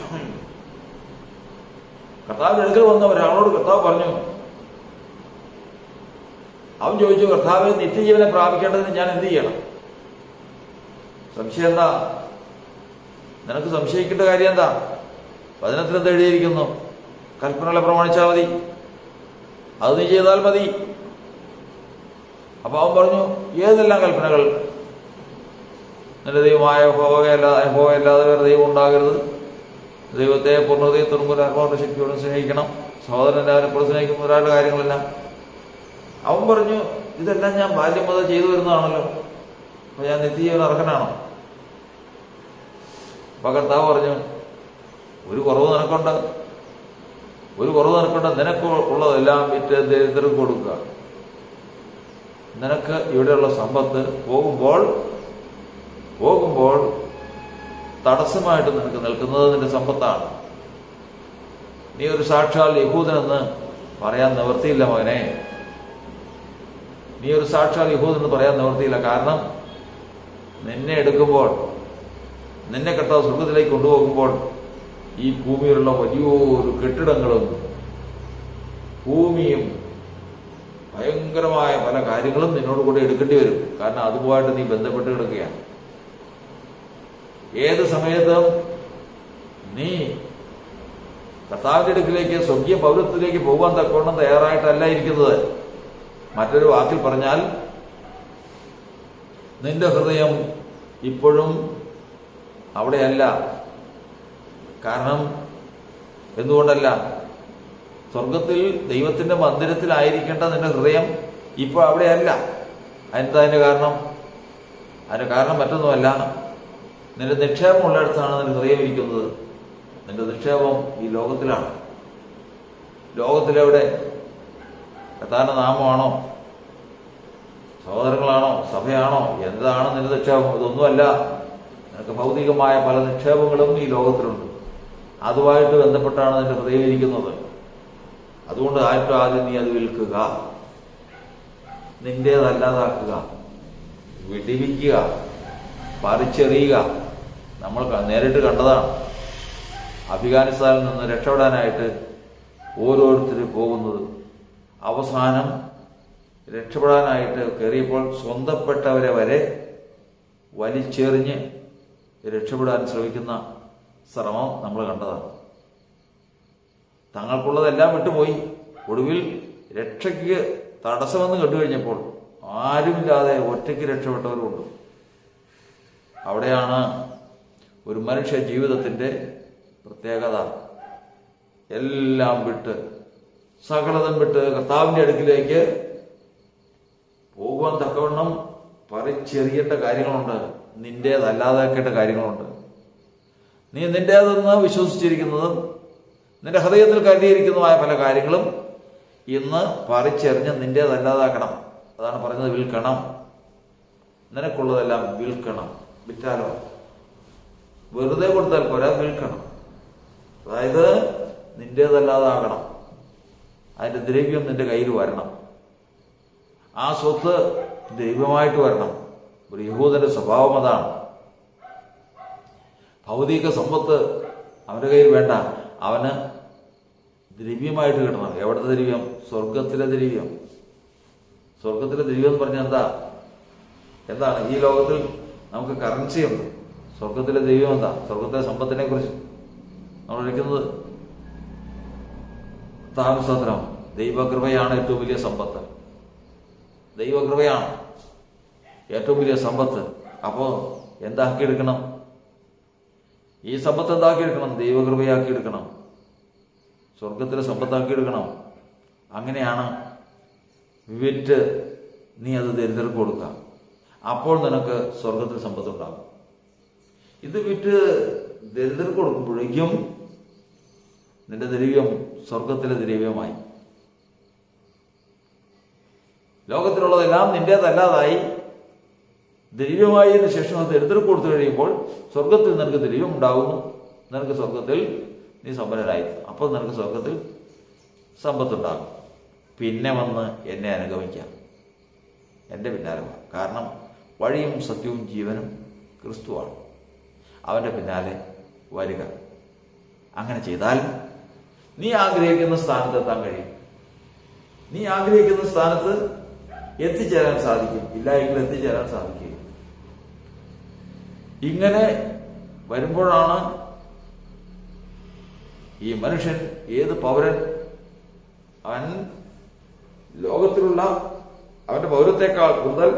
കർത്താവിന്റെ അടുക്കൽ വന്ന ഒരാളോട് കർത്താവ് പറഞ്ഞു അവൻ ചോദിച്ചു കർത്താവ് നിത്യജീവനെ പ്രാപിക്കേണ്ടതിന് ഞാൻ എന്ത് ചെയ്യണം സംശയം എന്താ നിനക്ക് സംശയിക്കേണ്ട കാര്യം എന്താ വചനത്തിൽ എന്താ എഴുതിയിരിക്കുന്നു കൽപ്പനകളെ പ്രമാണിച്ചാൽ മതി അത് നീ ചെയ്താൽ മതി അപ്പൊ അവൻ പറഞ്ഞു ഏതെല്ലാം കൽപ്പനകൾ നിന്റെ ദൈവമായ ഹോവയല്ലാതെ ഹോവയല്ലാതെ വേറെ ദൈവം ഉണ്ടാകരുത് ദൈവത്തെ പൂർണ്ണതയും ആത്മാവിന്റെ ശക്തിയോടും സ്നേഹിക്കണം സഹോദരൻ അവരെ സ്നേഹിക്കുന്ന ഒരാളുടെ കാര്യങ്ങളെല്ലാം അവൻ പറഞ്ഞു ഇതെല്ലാം ഞാൻ ബാല്യം മുതൽ ചെയ്തു വരുന്നതാണല്ലോ അപ്പൊ ഞാൻ നിത്യജീവൻ അർഹനാണോ അപ്പൊ കർത്താവ് പറഞ്ഞു ഒരു കുറവ് നിനക്കുണ്ട് ഒരു കുറവ് നിനക്കുണ്ട് നിനക്ക് ഉള്ളതെല്ലാം വിറ്റ് ദരിദ്രർക്ക് കൊടുക്കുക നിനക്ക് ഇവിടെയുള്ള സമ്പത്ത് പോകുമ്പോൾ പോകുമ്പോൾ തടസ്സമായിട്ട് നിനക്ക് നിൽക്കുന്നത് നിന്റെ സമ്പത്താണ് നീ ഒരു സാക്ഷാൽ യഹൂദനെന്ന് പറയാൻ നിവൃത്തിയില്ല മകനെ നീ ഒരു സാക്ഷാൽ യഹൂദെന്ന് പറയാൻ നിവൃത്തിയില്ല കാരണം നിന്നെ എടുക്കുമ്പോൾ നിന്നെ കർത്താവ് സ്വർഗത്തിലേക്ക് കൊണ്ടുപോകുമ്പോൾ ഈ ഭൂമിയിലുള്ള വലിയൊരു കെട്ടിടങ്ങളും ഭൂമിയും ഭയങ്കരമായ പല കാര്യങ്ങളും നിന്നോട് കൂടെ എടുക്കേണ്ടി വരും കാരണം അതുമായിട്ട് നീ ബന്ധപ്പെട്ട് കിടക്കുകയാണ് ഏത് സമയത്തും നീ കർത്താവിന്റെ അടുക്കിലേക്ക് സ്വർഗീയ പൗരത്വത്തിലേക്ക് പോകാൻ തക്കവണ്ണം തയ്യാറായിട്ടല്ല ഇരിക്കുന്നത് മറ്റൊരു വാക്കിൽ പറഞ്ഞാൽ നിന്റെ ഹൃദയം ഇപ്പോഴും അവിടെയല്ല കാരണം എന്തുകൊണ്ടല്ല സ്വർഗത്തിൽ ദൈവത്തിന്റെ മന്ദിരത്തിലായിരിക്കേണ്ട നിന്റെ ഹൃദയം ഇപ്പോൾ അവിടെയല്ല എന്താ അതിന്റെ കാരണം അതിന്റെ കാരണം മറ്റൊന്നുമല്ല നിന്റെ നിക്ഷേപം ഉള്ളിടത്താണ് നിന്റെ ഹൃദയം ഇരിക്കുന്നത് നിന്റെ നിക്ഷേപം ഈ ലോകത്തിലാണ് ലോകത്തിലെവിടെ പ്രധാന നാമമാണോ സഹോദരങ്ങളാണോ സഭയാണോ എന്താണ് നിന്റെ നിക്ഷേപം ഇതൊന്നുമല്ല നിനക്ക് ഭൗതികമായ പല നിക്ഷേപങ്ങളും ഈ ലോകത്തിലുണ്ട് അതുമായിട്ട് ബന്ധപ്പെട്ടാണ് നിന്റെ ഹൃദയം ഇരിക്കുന്നത് അതുകൊണ്ട് ആയിട്ടും ആദ്യം നീ അത് വിൽക്കുക നിന്റേതല്ലാതാക്കുക വിടിവിക്കുക പറിച്ചെറിയുക നമ്മൾ ക- നേരിട്ട് കണ്ടതാണ് അഫ്ഗാനിസ്ഥാനിൽ നിന്ന് രക്ഷപ്പെടാനായിട്ട് ഓരോരുത്തർ പോകുന്നത് അവസാനം രക്ഷപ്പെടാനായിട്ട് കയറിയപ്പോൾ സ്വന്തപ്പെട്ടവരെ വരെ വലിച്ചെറിഞ്ഞ് രക്ഷപ്പെടാൻ ശ്രമിക്കുന്ന ശ്രമം നമ്മൾ കണ്ടതാണ് തങ്ങൾക്കുള്ളതെല്ലാം വിട്ടുപോയി ഒടുവിൽ രക്ഷയ്ക്ക് തടസ്സമെന്ന് കണ്ടുകഴിഞ്ഞപ്പോൾ ആരുമില്ലാതെ ഒറ്റയ്ക്ക് രക്ഷപ്പെട്ടവരുമുണ്ട് അവിടെയാണ് ഒരു മനുഷ്യ ജീവിതത്തിന്റെ പ്രത്യേകത എല്ലാം വിട്ട് സകലതം വിട്ട് കർത്താവിന്റെ അടുക്കിലേക്ക് പോകുവാൻ തക്കവണ്ണം പറിച്ചെറിയേണ്ട കാര്യങ്ങളുണ്ട് നിന്റേതല്ലാതാക്കേണ്ട കാര്യങ്ങളുണ്ട് നീ നിന്റേതെന്ന് വിശ്വസിച്ചിരിക്കുന്നതും നിന്റെ ഹൃദയത്തിൽ കരുതിയിരിക്കുന്നതുമായ പല കാര്യങ്ങളും ഇന്ന് പറിച്ചെറിഞ്ഞ് നിന്റേതല്ലാതാക്കണം അതാണ് പറയുന്നത് വിൽക്കണം നിനക്കുള്ളതെല്ലാം വിൽക്കണം വിറ്റാലോ വെറുതെ കൊടുത്താൽ പോരാ വിൽക്കണം അതായത് നിന്റേതല്ലാതാകണം അതിന്റെ ദ്രവ്യം നിന്റെ കയ്യിൽ വരണം ആ സ്വത്ത് ദൈവമായിട്ട് വരണം ഒരു യഹൂദന്റെ സ്വഭാവം അതാണ് ഭൗതിക സമ്പത്ത് അവന്റെ കയ്യിൽ വേണ്ട അവന് ദ്രവ്യമായിട്ട് കിട്ടണം എവിടുത്തെ ദ്രവ്യം സ്വർഗത്തിലെ ദ്രവ്യം സ്വർഗത്തിലെ ദ്രവ്യം എന്ന് പറഞ്ഞാൽ എന്താ എന്താണ് ഈ ലോകത്തിൽ നമുക്ക് കറൻസി ഉണ്ട് സ്വർഗത്തിലെ ദൈവം എന്താ സ്വർഗത്തിലെ സമ്പത്തിനെ കുറിച്ച് നമ്മൾ വിളിക്കുന്നത് താമസത്രം ദൈവകൃപയാണ് ഏറ്റവും വലിയ സമ്പത്ത് ദൈവകൃപയാണ് ഏറ്റവും വലിയ സമ്പത്ത് അപ്പോ എന്താക്കിയെടുക്കണം ഈ സമ്പത്ത് എന്താക്കിയെടുക്കണം ദൈവകൃപയാക്കിയെടുക്കണം സ്വർഗത്തിലെ സമ്പത്താക്കിയെടുക്കണം അങ്ങനെയാണ് വിറ്റ് നീ അത് ദരിദ്രർക്ക് കൊടുക്കാം അപ്പോൾ നിനക്ക് സ്വർഗത്തിൽ സമ്പത്തുണ്ടാകും ഇത് വിറ്റ് ദരിദ്രർക്ക് കൊടുക്കുമ്പോഴേക്കും നിന്റെ ദ്രവ്യം സ്വർഗത്തിലെ ദ്രവ്യമായി ലോകത്തിലുള്ളതെല്ലാം നിന്റേതല്ലാതായി ദ്രവ്യമായതിനു ശേഷം അത് ദരിദ്രർക്ക് കൊടുത്തു കഴിയുമ്പോൾ സ്വർഗത്തിൽ നിനക്ക് ദ്രവ്യം ഉണ്ടാകുന്നു നിനക്ക് സ്വർഗത്തിൽ നീ സമ്പന്നനായി അപ്പോൾ നിനക്ക് സ്വർഗത്തിൽ സമ്പത്തുണ്ടാകും പിന്നെ വന്ന് എന്നെ അനുഗമിക്കാം എൻ്റെ പിന്നാലെ വാ. കാരണം വഴിയും സത്യവും ജീവനും ക്രിസ്തുവാണ് അവൻ്റെ പിന്നാലെ വരിക അങ്ങനെ ചെയ്താൽ നീ ആഗ്രഹിക്കുന്ന സ്ഥാനത്ത് എത്താൻ കഴിയും നീ ആഗ്രഹിക്കുന്ന സ്ഥാനത്ത് എത്തിച്ചേരാൻ സാധിക്കും ഇല്ല എങ്കിൽ എത്തിച്ചേരാൻ സാധിക്കും ഇങ്ങനെ വരുമ്പോഴാണ് ഈ മനുഷ്യൻ ഏത് പൗരൻ അവൻ ലോകത്തിലുള്ള അവന്റെ പൗരത്തെക്കാൾ കൂടുതൽ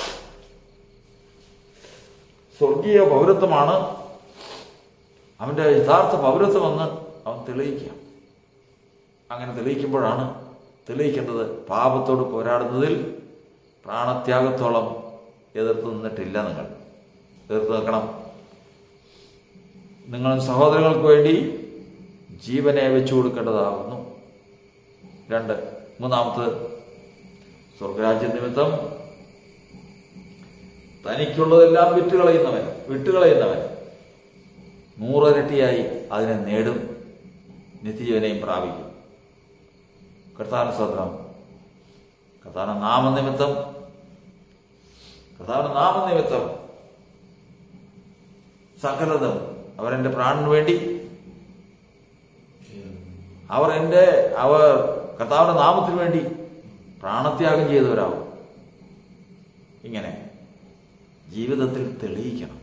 സ്വർഗീയ പൗരത്വമാണ് അവന്റെ യഥാർത്ഥ പൗരത്വമെന്ന് അവൻ തെളിയിക്കുക അങ്ങനെ തെളിയിക്കുമ്പോഴാണ് തെളിയിക്കേണ്ടത് പാപത്തോട് പോരാടുന്നതിൽ പ്രാണത്യാഗത്തോളം എതിർത്ത് നിന്നിട്ടില്ല നിങ്ങൾ എതിർത്ത് നിൽക്കണം നിങ്ങൾ സഹോദരങ്ങൾക്ക് വേണ്ടി ജീവനെ വെച്ചു കൊടുക്കേണ്ടതാകുന്നു രണ്ട് മൂന്നാമത് സ്വർഗരാജ്യ നിമിത്തം തനിക്കുള്ളതെല്ലാം വിറ്റുകളയുന്നവൻ വിട്ടുകളയുന്നവൻ നൂറിരട്ടിയായി അതിനെ നേടും നിത്യജീവനെയും പ്രാപിക്കും കർത്താന സ്വതന്ത്രം കർത്താന നാമനിമിത്തം കർത്താവിന്റെ നാമനിമിത്തം സകലതും അവരെന്റെ പ്രാണന് വേണ്ടി അവർ എന്റെ അവർ കർത്താവിന്റെ നാമത്തിന് വേണ്ടി പ്രാണത്യാഗം ചെയ്തവരാവും ഇങ്ങനെ ജീവിതത്തിൽ തെളിയിക്കണം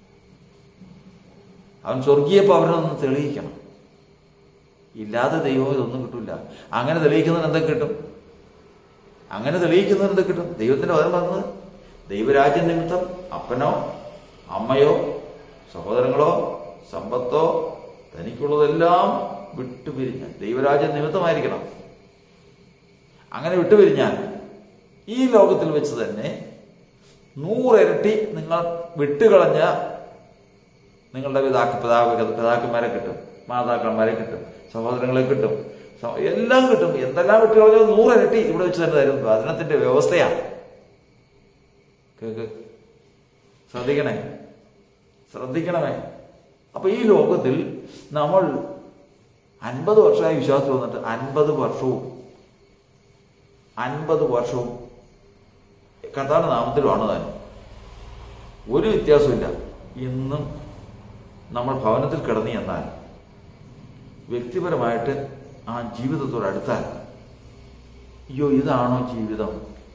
അവൻ സ്വർഗീയ പൗരനെന്ന് തെളിയിക്കണം ഇല്ലാതെ ദൈവം ഇതൊന്നും കിട്ടില്ല അങ്ങനെ തെളിയിക്കുന്നതിന് എന്തൊക്കെ കിട്ടും അങ്ങനെ തെളിയിക്കുന്നതിന് എന്തൊക്കെ കിട്ടും ദൈവത്തിന്റെ വചനം പറഞ്ഞത് ദൈവരാജ്യ നിമിത്തം അപ്പനോ അമ്മയോ സഹോദരങ്ങളോ സമ്പത്തോ തനിക്കുള്ളതെല്ലാം വിട്ടുപിരിഞ്ഞാൽ ദൈവരാജ്യ നിമിത്തമായിരിക്കണം അങ്ങനെ വിട്ടുപിരിഞ്ഞാൽ ഈ ലോകത്തിൽ വെച്ച് തന്നെ നൂറിരട്ടി നിങ്ങൾ വിട്ടുകളഞ്ഞ നിങ്ങളുടെ പിതാക്ക പിതാവ് പിതാക്കന്മാരെ കിട്ടും മാതാക്കന്മാരെ കിട്ടും സഹോദരങ്ങളെ കിട്ടും സ- എല്ലാം കിട്ടും എന്തെല്ലാം വിട്ടുകളഞ്ഞോ നൂറിരട്ടി ഇവിടെ വെച്ച് തന്നെ തരും വചനത്തിന്റെ വ്യവസ്ഥയാണ് കേക്ക് ശ്രദ്ധിക്കണേ ശ്രദ്ധിക്കണമേ അപ്പൊ ഈ ലോകത്തിൽ നമ്മൾ അൻപത് വർഷമായി വിശ്വാസം വന്നിട്ട് അൻപത് വർഷവും അൻപത് വർഷവും കർത്താവിന്റെ നാമത്തിലുമാണ് താൻ ഒരു വ്യത്യാസമില്ല ഇന്നും നമ്മൾ ഭവനത്തിൽ കിടന്നു എന്നാൽ വ്യക്തിപരമായിട്ട് ആ ജീവിതത്തോട് അടുത്താൽ അയ്യോ ഇതാണോ ജീവിതം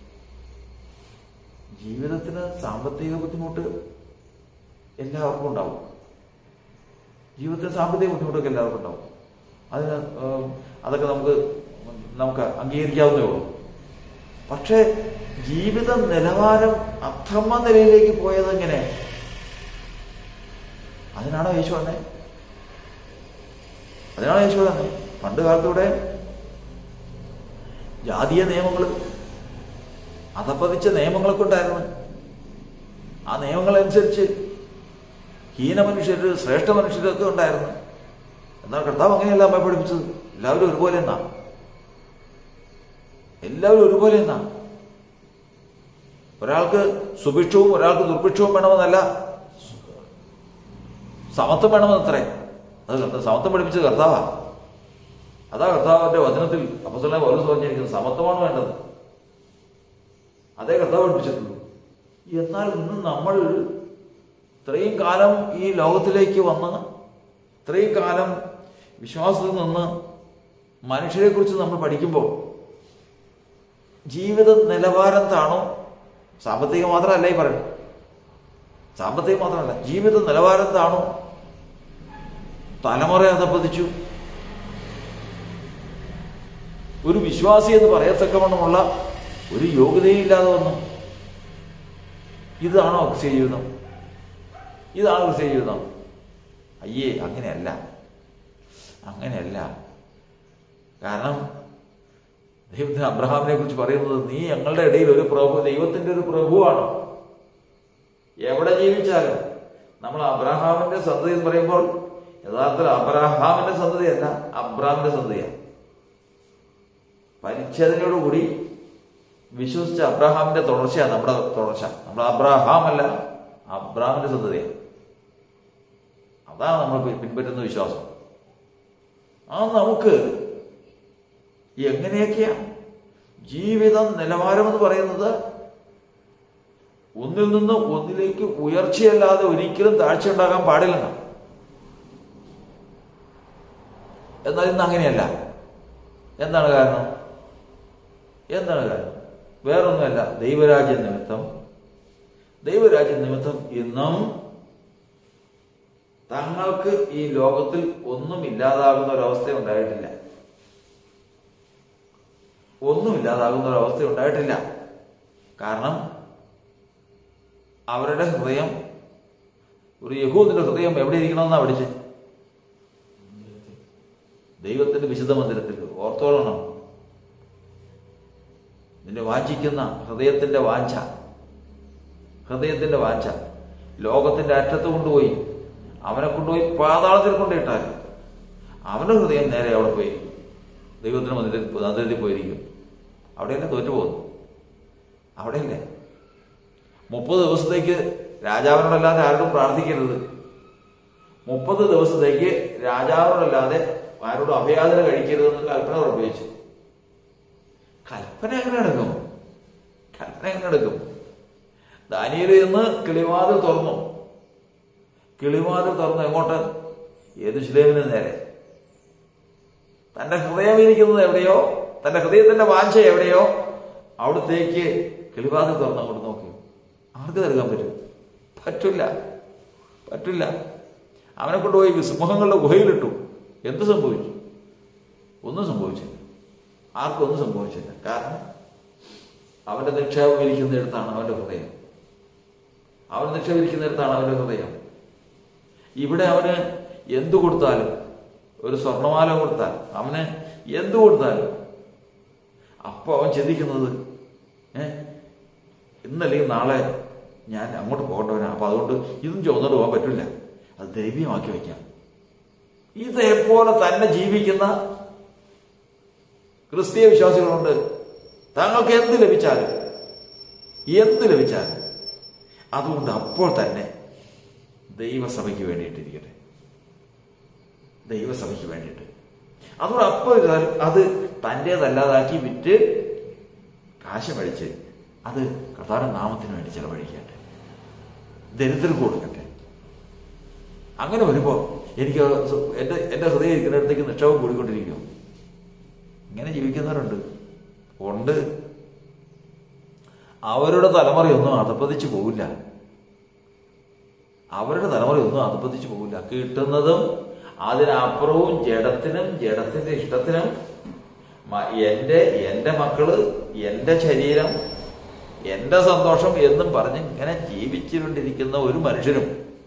ജീവിതത്തിന് സാമ്പത്തിക ബുദ്ധിമുട്ട് എല്ലാവർക്കും ഉണ്ടാവും ജീവിതത്തിൽ സാമ്പത്തിക ബുദ്ധിമുട്ടൊക്കെ എല്ലാവർക്കും ഉണ്ടാവും അതിന് ഏം, അതൊക്കെ നമുക്ക് നമുക്ക് അംഗീകരിക്കാവുന്നേ ഉള്ളൂ പക്ഷേ ജീവിത നിലവാരം അധമ നിലയിലേക്ക് പോയത് എങ്ങനെ അതിനാണോ യേശു വന്നേ അതിനാണോ യേശു വന്നേ പണ്ട് കാലത്തൂടെ ജാതീയ നിയമങ്ങൾ അധപ്പതിച്ച നിയമങ്ങളൊക്കെ ഉണ്ടായിരുന്നു ആ നിയമങ്ങളനുസരിച്ച് ഹീന മനുഷ്യര് ശ്രേഷ്ഠ മനുഷ്യരൊക്കെ ഉണ്ടായിരുന്നു എന്നാൽ കർത്താവ് അങ്ങനെയല്ല അമ്മ പഠിപ്പിച്ചത് എല്ലാവരും ഒരുപോലെ എന്നാ എല്ലാവരും ഒരുപോലെ എന്നാ ഒരാൾക്ക് സുഭിക്ഷവും ഒരാൾക്ക് ദുർഭിക്ഷവും വേണമെന്നല്ല സമത്വം വേണമെന്നത്രേ അത് കർത്ത- സമത്വം പഠിപ്പിച്ചത് കർത്താവാ അതാ കർത്താവിന്റെ വചനത്തിൽ അപ്പസലെ ഓരോ പറഞ്ഞിരിക്കുന്നത് സമത്വമാണ് വേണ്ടത് അതേ കർത്താവ് പഠിപ്പിച്ചിട്ടുള്ളൂ എന്നാൽ ഇന്ന് നമ്മൾ ഇത്രയും കാലം ഈ ലോകത്തിലേക്ക് വന്ന് ഇത്രയും കാലം വിശ്വാസത്തിൽ നിന്ന് മനുഷ്യരെ കുറിച്ച് നമ്മൾ പഠിക്കുമ്പോൾ ജീവിത നിലവാരം താണോ സാമ്പത്തികം മാത്രമല്ല ഈ പറയുന്നത് സാമ്പത്തികം മാത്രമല്ല ജീവിത നിലവാരം താണോ തലമുറ അധപ്പതിച്ചു ഒരു വിശ്വാസി എന്ന് പറയത്തക്കവണ്ണമുള്ള ഒരു യോഗ്യതയില്ലാതെ വന്നു ഇതാണോ ക്രിസ്ത്യ ജീവിതം ഇതാണോ ക്രിസ്ത്യ ജീവിതം അയ്യേ അങ്ങനെയല്ല അങ്ങനെയല്ല കാരണം ദൈവത്തിന് അബ്രഹാമിനെ കുറിച്ച് പറയുന്നത് നീ ഞങ്ങളുടെ ഇടയിൽ ഒരു പ്രഭു ദൈവത്തിന്റെ ഒരു പ്രഭുവാണ് എവിടെ ജീവിച്ചാലും നമ്മൾ അബ്രഹാമിന്റെ സന്തതി എന്ന് പറയുമ്പോൾ യഥാർത്ഥത്തിൽ അബ്രഹാമിന്റെ സന്തതിയല്ല അബ്രാമിന്റെ സന്തതിയാണ് പരിച്ഛേദനയോടുകൂടി വിശ്വസിച്ച അബ്രഹാമിന്റെ തുടർച്ചയാണ് നമ്മുടെ തുടർച്ച നമ്മൾ അബ്രഹാം അല്ല അബ്രാമിന്റെ സന്തതിയാണ് അതാണ് നമ്മൾ പി- പിൻപറ്റുന്ന വിശ്വാസം ആ നമുക്ക് എങ്ങനെയൊക്കെയാ ജീവിതം നിലവാരം എന്ന് പറയുന്നത് ഒന്നിൽ നിന്ന് ഒന്നിലേക്ക് ഉയർച്ചയല്ലാതെ ഒരിക്കലും താഴ്ച ഉണ്ടാകാൻ പാടില്ലെന്നാണ് എന്നാൽ ഇന്ന് അങ്ങനെയല്ല എന്താണ് കാരണം എന്താണ് കാരണം വേറൊന്നുമല്ല ദൈവരാജ്യ നിമിത്തം ദൈവരാജ്യ നിമിത്തം ഇന്നും തങ്ങൾക്ക് ഈ ലോകത്തിൽ ഒന്നും ഇല്ലാതാകുന്ന ഒരവസ്ഥ ഉണ്ടായിട്ടില്ല ഒന്നും ഇല്ലാതാകുന്ന ഒരവസ്ഥ ഉണ്ടായിട്ടില്ല കാരണം അവരുടെ ഹൃദയം ഒരു യഹൂദിന്റെ ഹൃദയം എവിടെ ഇരിക്കണമെന്നാ പഠിച്ചത് ദൈവത്തിന്റെ വിശുദ്ധ മന്ദിരത്തിൽ ഓർത്തോളണം നിന്നെ വാഞ്ചിക്കുന്ന ഹൃദയത്തിന്റെ വാഞ്ച ഹൃദയത്തിന്റെ വാഞ്ച ലോകത്തിന്റെ അറ്റത്ത് കൊണ്ടുപോയി അവനെ കൊണ്ടുപോയി പാതാളത്തിൽ കൊണ്ടിട്ടാൽ അവന്റെ ഹൃദയം നേരെ അവിടെ പോയി ദൈവത്തിന്റെ മന്ദിരത്തിൽ മന്ദിരത്തിൽ പോയിരിക്കും അവിടെയല്ലേ തോറ്റു പോകുന്നു അവിടെയല്ലേ മുപ്പത് ദിവസത്തേക്ക് രാജാവിനോടല്ലാതെ ആരോടും പ്രാർത്ഥിക്കരുത് മുപ്പത് ദിവസത്തേക്ക് രാജാവിനോടല്ലാതെ ആരോടും അഭയാചന കഴിക്കരുതെന്ന് കൽപ്പന ഉറപ്പിച്ചു കൽപ്പന എങ്ങനെ എടുക്കും കൽപ്പന എങ്ങനെ എടുക്കും ദാനിയൽ എന്ന് കിളിവാതിൽ തുറന്നു കിളിവാതിൽ തുറന്നു എങ്ങോട്ട് ഏത് ശിലേമിന് നേരെ തന്റെ ഹൃദയം ഇരിക്കുന്നത് എവിടെയോ തന്റെ ഹൃദയത്തിന്റെ വാഞ്ച എവിടെയോ അവിടത്തേക്ക് കിളിവാതിൽ തുറന്ന് അങ്ങോട്ട് നോക്കി ആർക്ക് നൽകാൻ പറ്റും പറ്റില്ല പറ്റില്ല അവനെ കൊണ്ടുപോയി സിംഹങ്ങളുടെ ഗുഹയിലിട്ടു എന്ത് സംഭവിച്ചു ഒന്നും സംഭവിച്ചില്ല ആർക്കും ഒന്നും സംഭവിച്ചില്ല കാരണം അവന്റെ നിക്ഷേപം ഇരിക്കുന്നിടത്താണ് അവന്റെ ഹൃദയം അവൻ നിക്ഷേപിക്കുന്നിടത്താണ് അവന്റെ ഹൃദയം ഇവിടെ അവന് എന്തു കൊടുത്താലും ഒരു സ്വർണമാല കൊടുത്താൽ അവന് എന്തു കൊടുത്താലും അപ്പൊ അവൻ ചിന്തിക്കുന്നത് ഏ ഇന്നല്ലെങ്കിൽ നാളെ ഞാൻ അങ്ങോട്ട് പോകേണ്ടവനാണ് അപ്പൊ അതുകൊണ്ട് ഇതും ചുവന്നോട്ട് പോകാൻ പറ്റില്ല അത് ദൈവീയമാക്കി വയ്ക്കാം ഇതേപോലെ തന്നെ ജീവിക്കുന്ന ക്രിസ്തീയ വിശ്വാസികളുണ്ട് താങ്കൾക്ക് എന്ത് ലഭിച്ചാലും എന്ത് ലഭിച്ചാലും അതുകൊണ്ട് അപ്പോൾ തന്നെ ദൈവസഭയ്ക്ക് വേണ്ടിയിട്ടിരിക്കട്ടെ ദൈവസഭയ്ക്ക് വേണ്ടിയിട്ട് അതുകൊണ്ട് അപ്പോൾ ഇതാൽ അത് തൻ്റേതല്ലാതാക്കി വിറ്റ് കാശ് മേടിച്ച് അത് കർത്താവിന്റെ നാമത്തിന് വേണ്ടി ചെലവഴിക്കട്ടെ ദരിദ്രർക്ക് കൊടുക്കട്ടെ അങ്ങനെ വരുമ്പോൾ എനിക്ക് സു- എൻ്റെ എൻ്റെ ഹൃദയം ഇരിക്കുന്നിടത്തേക്ക് നിക്ഷേപം കൂടിക്കൊണ്ടിരിക്കും ഇങ്ങനെ ജീവിക്കുന്നവരുണ്ട് ഉണ്ട് അവരുടെ തലമുറയൊന്നും അതപ്പതിച്ചു പോവില്ല അവരുടെ തലമുറയൊന്നും അതപ്പതിച്ചു പോവില്ല കിട്ടുന്നതും അതിനപ്പുറവും ജഡത്തിനും ജഡത്തിന്റെ ഇഷ്ടത്തിനും മ- എന്റെ എന്റെ മക്കള് എന്റെ ശരീരം എന്റെ സന്തോഷം എന്നും പറഞ്ഞ് ഇങ്ങനെ ജീവിച്ചുകൊണ്ടിരിക്കുന്ന ഒരു മനുഷ്യനും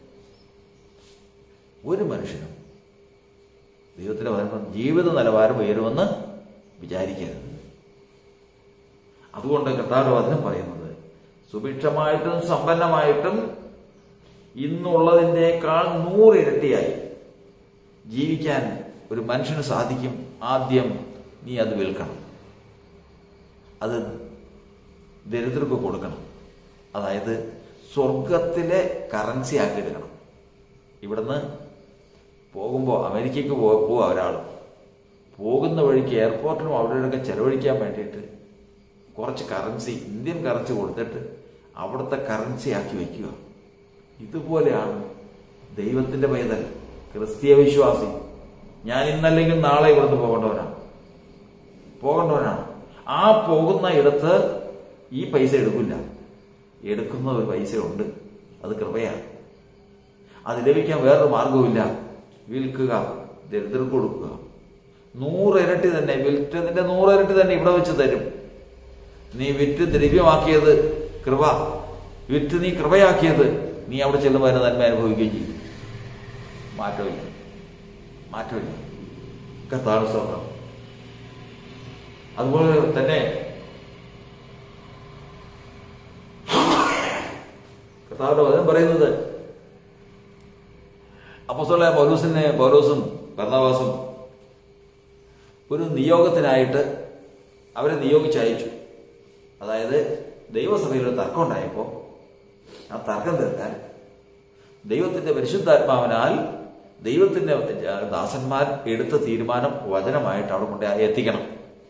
ഒരു മനുഷ്യനും ദൈവത്തിന്റെ പറയുമ്പോൾ ജീവിത നിലവാരം ഉയരുമെന്ന് വിചാരിക്കരുത് അതുകൊണ്ട് കർത്താവ് വചനം പറയുന്നത് സുഭിക്ഷമായിട്ടും സമ്പന്നമായിട്ടും ഇന്നുള്ളതിൻ്റെക്കാൾ നൂറിരട്ടിയായി ജീവിക്കാൻ ഒരു മനുഷ്യന് സാധിക്കും ആദ്യം നീ അത് വിൽക്കണം അത് ദരിദ്രർക്ക് കൊടുക്കണം അതായത് സ്വർഗത്തിലെ കറൻസി ആക്കി എടുക്കണം ഇവിടുന്ന് പോകുമ്പോൾ അമേരിക്കയ്ക്ക് പോ പോവാ ഒരാൾ പോകുന്ന വഴിക്ക് എയർപോർട്ടിലും അവിടെയൊക്കെ ചെലവഴിക്കാൻ വേണ്ടിയിട്ട് കുറച്ച് കറൻസി ഇന്ത്യൻ കറൻസി കൊടുത്തിട്ട് അവിടുത്തെ കറൻസി ആക്കി വയ്ക്കുക ഇതുപോലെയാണ് ദൈവത്തിന്റെ പൈതൽ ക്രിസ്തീയ വിശ്വാസി ഞാൻ ഇന്നല്ലെങ്കിൽ നാളെ ഇവിടുന്ന് പോകേണ്ടവനാണ് പോകേണ്ടവനാണ് ആ പോകുന്ന ഇടത്ത് ഈ പൈസ എടുക്കില്ല എടുക്കുന്ന ഒരു പൈസ ഉണ്ട് അത് കൃപയാണ് അത് ലഭിക്കാൻ വേറൊരു മാർഗവുമില്ല വിൽക്കുക ദരിദ്രർക്ക് കൊടുക്കുക നൂറിരട്ടി തന്നെ വിൽറ്റതിന്റെ നൂറിരട്ടി തന്നെ ഇവിടെ വെച്ച് തരും നീ വിറ്റ് ദ്രവ്യമാക്കിയത് കൃപ വിറ്റ് നീ കൃപയാക്കിയത് നീ അവിടെ ചെല്ലുമ്പോൾ അതിന് നന്മ അനുഭവിക്കുകയും ചെയ്യും മാറ്റമില്ല മാറ്റമില്ല കർത്താവ് സ്വർണം അതുപോലെ തന്നെ കർത്താവിന്റെ വചനം പറയുന്നത് അപ്പോസ്തലനായ പൗലോസിനെ പൗലോസും ഭർണവാസും ഒരു നിയോഗത്തിനായിട്ട് അവരെ നിയോഗിച്ചയച്ചു അതായത് ദൈവസഭയിൽ ഒരു തർക്കം ഉണ്ടായപ്പോൾ ആ തർക്കം തീർക്കാൻ ദൈവത്തിന്റെ പരിശുദ്ധാത്മാവിനാൽ ദൈവത്തിന്റെ ദാസന്മാർ എടുത്ത തീരുമാനം വചനമായിട്ട് അവിടെ കൊണ്ട് എത്തിക്കണം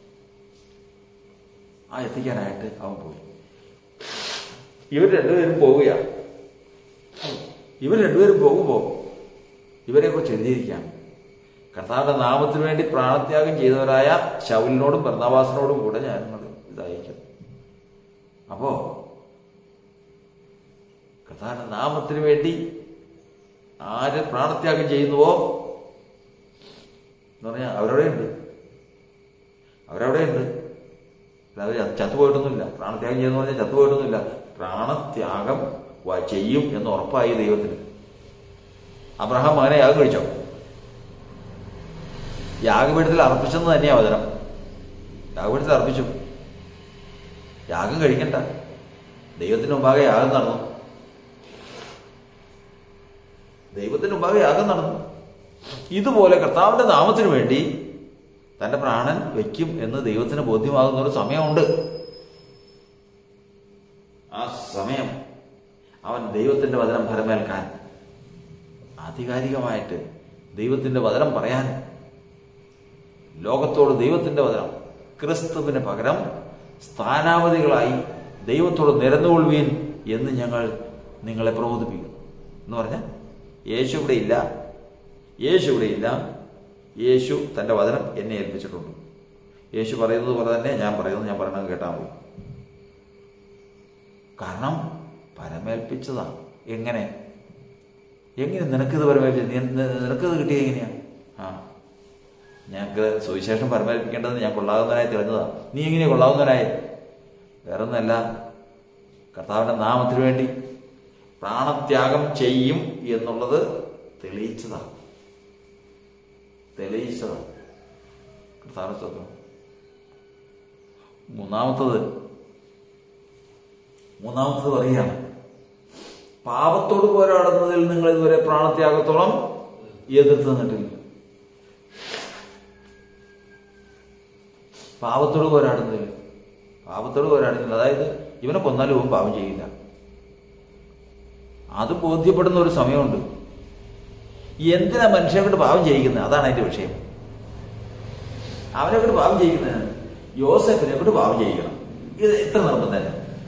ആ എത്തിക്കാനായിട്ട് അവൻ പോയി ഇവർ രണ്ടുപേരും പോവുകയാണ് ഇവർ രണ്ടുപേരും പോകുമ്പോൾ ഇവരെ കുറിച്ച് എഴുതിയിരിക്കുകയാണ് കർത്താവിന്റെ നാമത്തിന് വേണ്ടി പ്രാണത്യാഗം ചെയ്തവരായ ശൗലിനോടും ഭർണവാസിനോടും കൂടെ ഞാൻ ഇതായിരിക്കും അപ്പോ കർത്താവിന്റെ നാമത്തിന് വേണ്ടി ആര് പ്രാണത്യാഗം ചെയ്യുന്നുവോ എന്ന് പറഞ്ഞാൽ അവരവിടെ ഉണ്ട് അവരവിടെ ഉണ്ട് അല്ലാതെ ചത്തുപോയിട്ടൊന്നുമില്ല പ്രാണത്യാഗം ചെയ്യുന്ന പറഞ്ഞാൽ ചത്തുപോയിട്ടൊന്നുമില്ല പ്രാണത്യാഗം വ- ചെയ്യും എന്ന് ഉറപ്പായി ദൈവത്തിന് അബ്രഹാം മകനെ യാഗം കഴിച്ചോ യാഗപീഠത്തിൽ അർപ്പിച്ചെന്ന് തന്നെയാ വചനം യാഗപീഠത്തിൽ അർപ്പിച്ചു യാഗം കഴിക്കണ്ട ദൈവത്തിന് മുമ്പാകെ യാഗം നടന്നു ദൈവത്തിന് മുമ്പാകെ യാഗം നടന്നു ഇതുപോലെ കർത്താവിന്റെ നാമത്തിന് വേണ്ടി തന്റെ പ്രാണൻ വയ്ക്കും എന്ന് ദൈവത്തിന് ബോധ്യമാകുന്ന ഒരു സമയമുണ്ട് ആ സമയം അവൻ ദൈവത്തിന്റെ വചനം ഫലമേൽക്കാൻ ആധികാരികമായിട്ട് ദൈവത്തിന്റെ വചനം പറയാൻ ലോകത്തോട് ദൈവത്തിന്റെ വചനം ക്രിസ്തുവിന് പകരം സ്ഥാനാവധികളായി ദൈവത്തോട് നിരന്നുകൊള്ളുവീൻ എന്ന് ഞങ്ങൾ നിങ്ങളെ പ്രബോധിപ്പിക്കുന്നു എന്ന് പറഞ്ഞാൽ യേശു ഇവിടെ ഇല്ല യേശു ഇവിടെ ഇല്ല യേശു തന്റെ വചനം എന്നെ ഏൽപ്പിച്ചിട്ടുണ്ട് യേശു പറയുന്നത് പോലെ തന്നെ ഞാൻ പറയുന്നത് ഞാൻ പറയണത് കേട്ടാൽ മതി കാരണം പരമേൽപ്പിച്ചതാണ് എങ്ങനെ എങ്ങനെ നിനക്കിത് പരമേൽപ്പിച്ചത് നീ നി- നിനക്കിത് കിട്ടിയത് എങ്ങനെയാ ആ ഞങ്ങൾക്ക് സുവിശേഷം പരമേൽപ്പിക്കേണ്ടത് ഞാൻ കൊള്ളാവുന്നവനായി തെളിഞ്ഞതാ നീ എങ്ങനെയാ കൊള്ളാവുന്നവനായി വേറെ ഒന്നല്ല കർത്താവിന്റെ നാമത്തിന് വേണ്ടി പ്രാണത്യാഗം ചെയ്യും എന്നുള്ളത് തെളിയിച്ചതാണ് തെളിയിച്ചതാണ് കർത്താവിന്റെ സ്തോത്രം മൂന്നാമത്തത് മൂന്നാമത്തത് പറയുകയാണ് പാപത്തോട് പോരാടുന്നതിൽ നിങ്ങൾ ഇതുവരെ പ്രാണത്യാഗത്തോളം എതിർത്ത് നിന്നിട്ടില്ല പാപത്തോട് പോരാടുന്നതിൽ പാപത്തോട് പോരാടുന്നില്ല അതായത് ഇവനെ കൊന്നാലും ഇവൻ പാപം ചെയ്യില്ല അത് ബോധ്യപ്പെടുന്ന ഒരു സമയമുണ്ട് എന്തിനാ മനുഷ്യനെ കൊണ്ട് പാപം ചെയ്യിക്കുന്നത് അതാണ് അതിന്റെ വിഷയം അവനെ കൊണ്ട് പാപം ചെയ്യിക്കുന്നത് യോസെഫിനെ കൊണ്ട് പാപം ചെയ്യിക്കണം ഇത് ഇത്ര നിർബന്ധമല്ല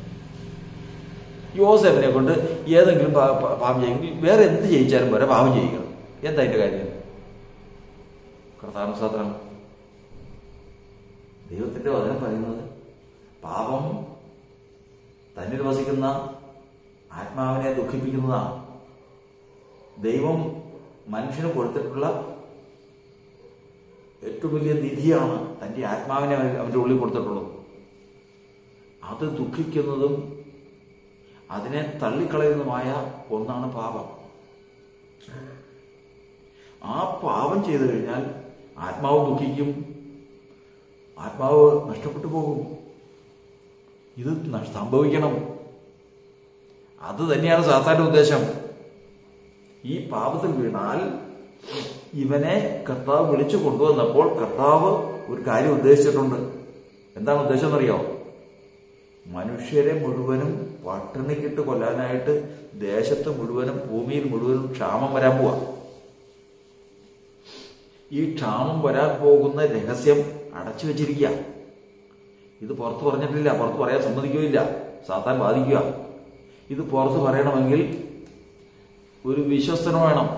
യോസെഫിനെ കൊണ്ട് ഏതെങ്കിലും പാ- പാ- പാപം ചെയ്യും വേറെ എന്ത് ചെയ്യിച്ചാലും പോരെ പാപം ചെയ്യിക്കണം എന്താ അതിന്റെ കാര്യം കർത്താനുസാത്രം ദൈവത്തിന്റെ വചനം പറയുന്നത് പാപം തന്നിൽ വസിക്കുന്ന ആത്മാവിനെ ദുഃഖിപ്പിക്കുന്നതാണ് ദൈവം മനുഷ്യന് കൊടുത്തിട്ടുള്ള ഏറ്റവും വലിയ നിധിയാണ് തന്റെ ആത്മാവിനെ അവൻ- അവന്റെ ഉള്ളിൽ കൊടുത്തിട്ടുള്ളത് അത് ദുഃഖിക്കുന്നതും അതിനെ തള്ളിക്കളയുന്നതുമായ ഒന്നാണ് പാപം ആ പാപം ചെയ്തു കഴിഞ്ഞാൽ ആത്മാവ് ദുഃഖിക്കും ആത്മാവ് നഷ്ടപ്പെട്ടു പോകും ഇത് നഷ്- സംഭവിക്കണം അത് തന്നെയാണ് സാത്താന്റെ ഉദ്ദേശം ഈ പാപത്തിൽ വീണാൽ ഇവനെ കർത്താവ് വിളിച്ചു കൊണ്ടുവന്നപ്പോൾ കർത്താവ് ഒരു കാര്യം ഉദ്ദേശിച്ചിട്ടുണ്ട് എന്താണ് ഉദ്ദേശം എന്നറിയോ മനുഷ്യരെ മുഴുവനും പട്ടിണിക്കിട്ട് കൊല്ലാനായിട്ട് ദേശത്ത് മുഴുവനും ഭൂമിയിൽ മുഴുവനും ക്ഷാമം വരാൻ പോവാ ഈ ക്ഷാമം വരാൻ പോകുന്ന രഹസ്യം അടച്ചു വെച്ചിരിക്കുക ഇത് പുറത്ത് പറഞ്ഞിട്ടില്ല പുറത്ത് പറയാൻ സമ്മതിക്കുകയില്ല സാത്താൻ ബാധിക്കുക ഇത് പുറത്ത് പറയണമെങ്കിൽ ഒരു വിശ്വസ്തന് വേണം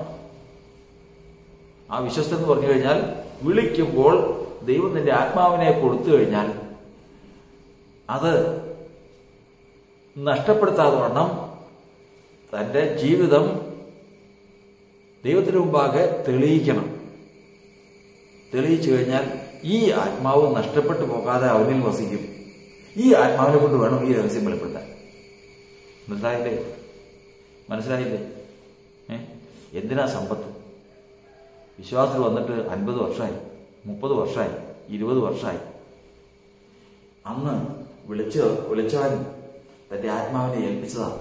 ആ വിശ്വസ്തൻ എന്ന് പറഞ്ഞു കഴിഞ്ഞാൽ വിളിക്കുമ്പോൾ ദൈവം നിന്റെ ആത്മാവിനെ കൊടുത്തു കഴിഞ്ഞാൽ അത് നഷ്ടപ്പെടുത്താതെ വണ്ണം തന്റെ ജീവിതം ദൈവത്തിന് മുമ്പാകെ തെളിയിക്കണം തെളിയിച്ചു കഴിഞ്ഞാൽ ഈ ആത്മാവ് നഷ്ടപ്പെട്ടു പോകാതെ അവനിൽ വസിക്കും ഈ ആത്മാവിനെ കൊണ്ട് വേണം ഈ രഹസ്യം വെളിപ്പെടുത്താൻ മനസ്സിലായില്ലേ മനസ്സിലായില്ലേ ഏ എന്തിനാ സമ്പത്ത് വിശ്വാസത്തിൽ വന്നിട്ട് അൻപത് വർഷമായി മുപ്പത് വർഷമായി ഇരുപത് വർഷമായി അന്ന് വിളിച്ച് വിളിച്ചവൻ തന്റെ ആത്മാവിനെ ഏൽപ്പിച്ചതാണ്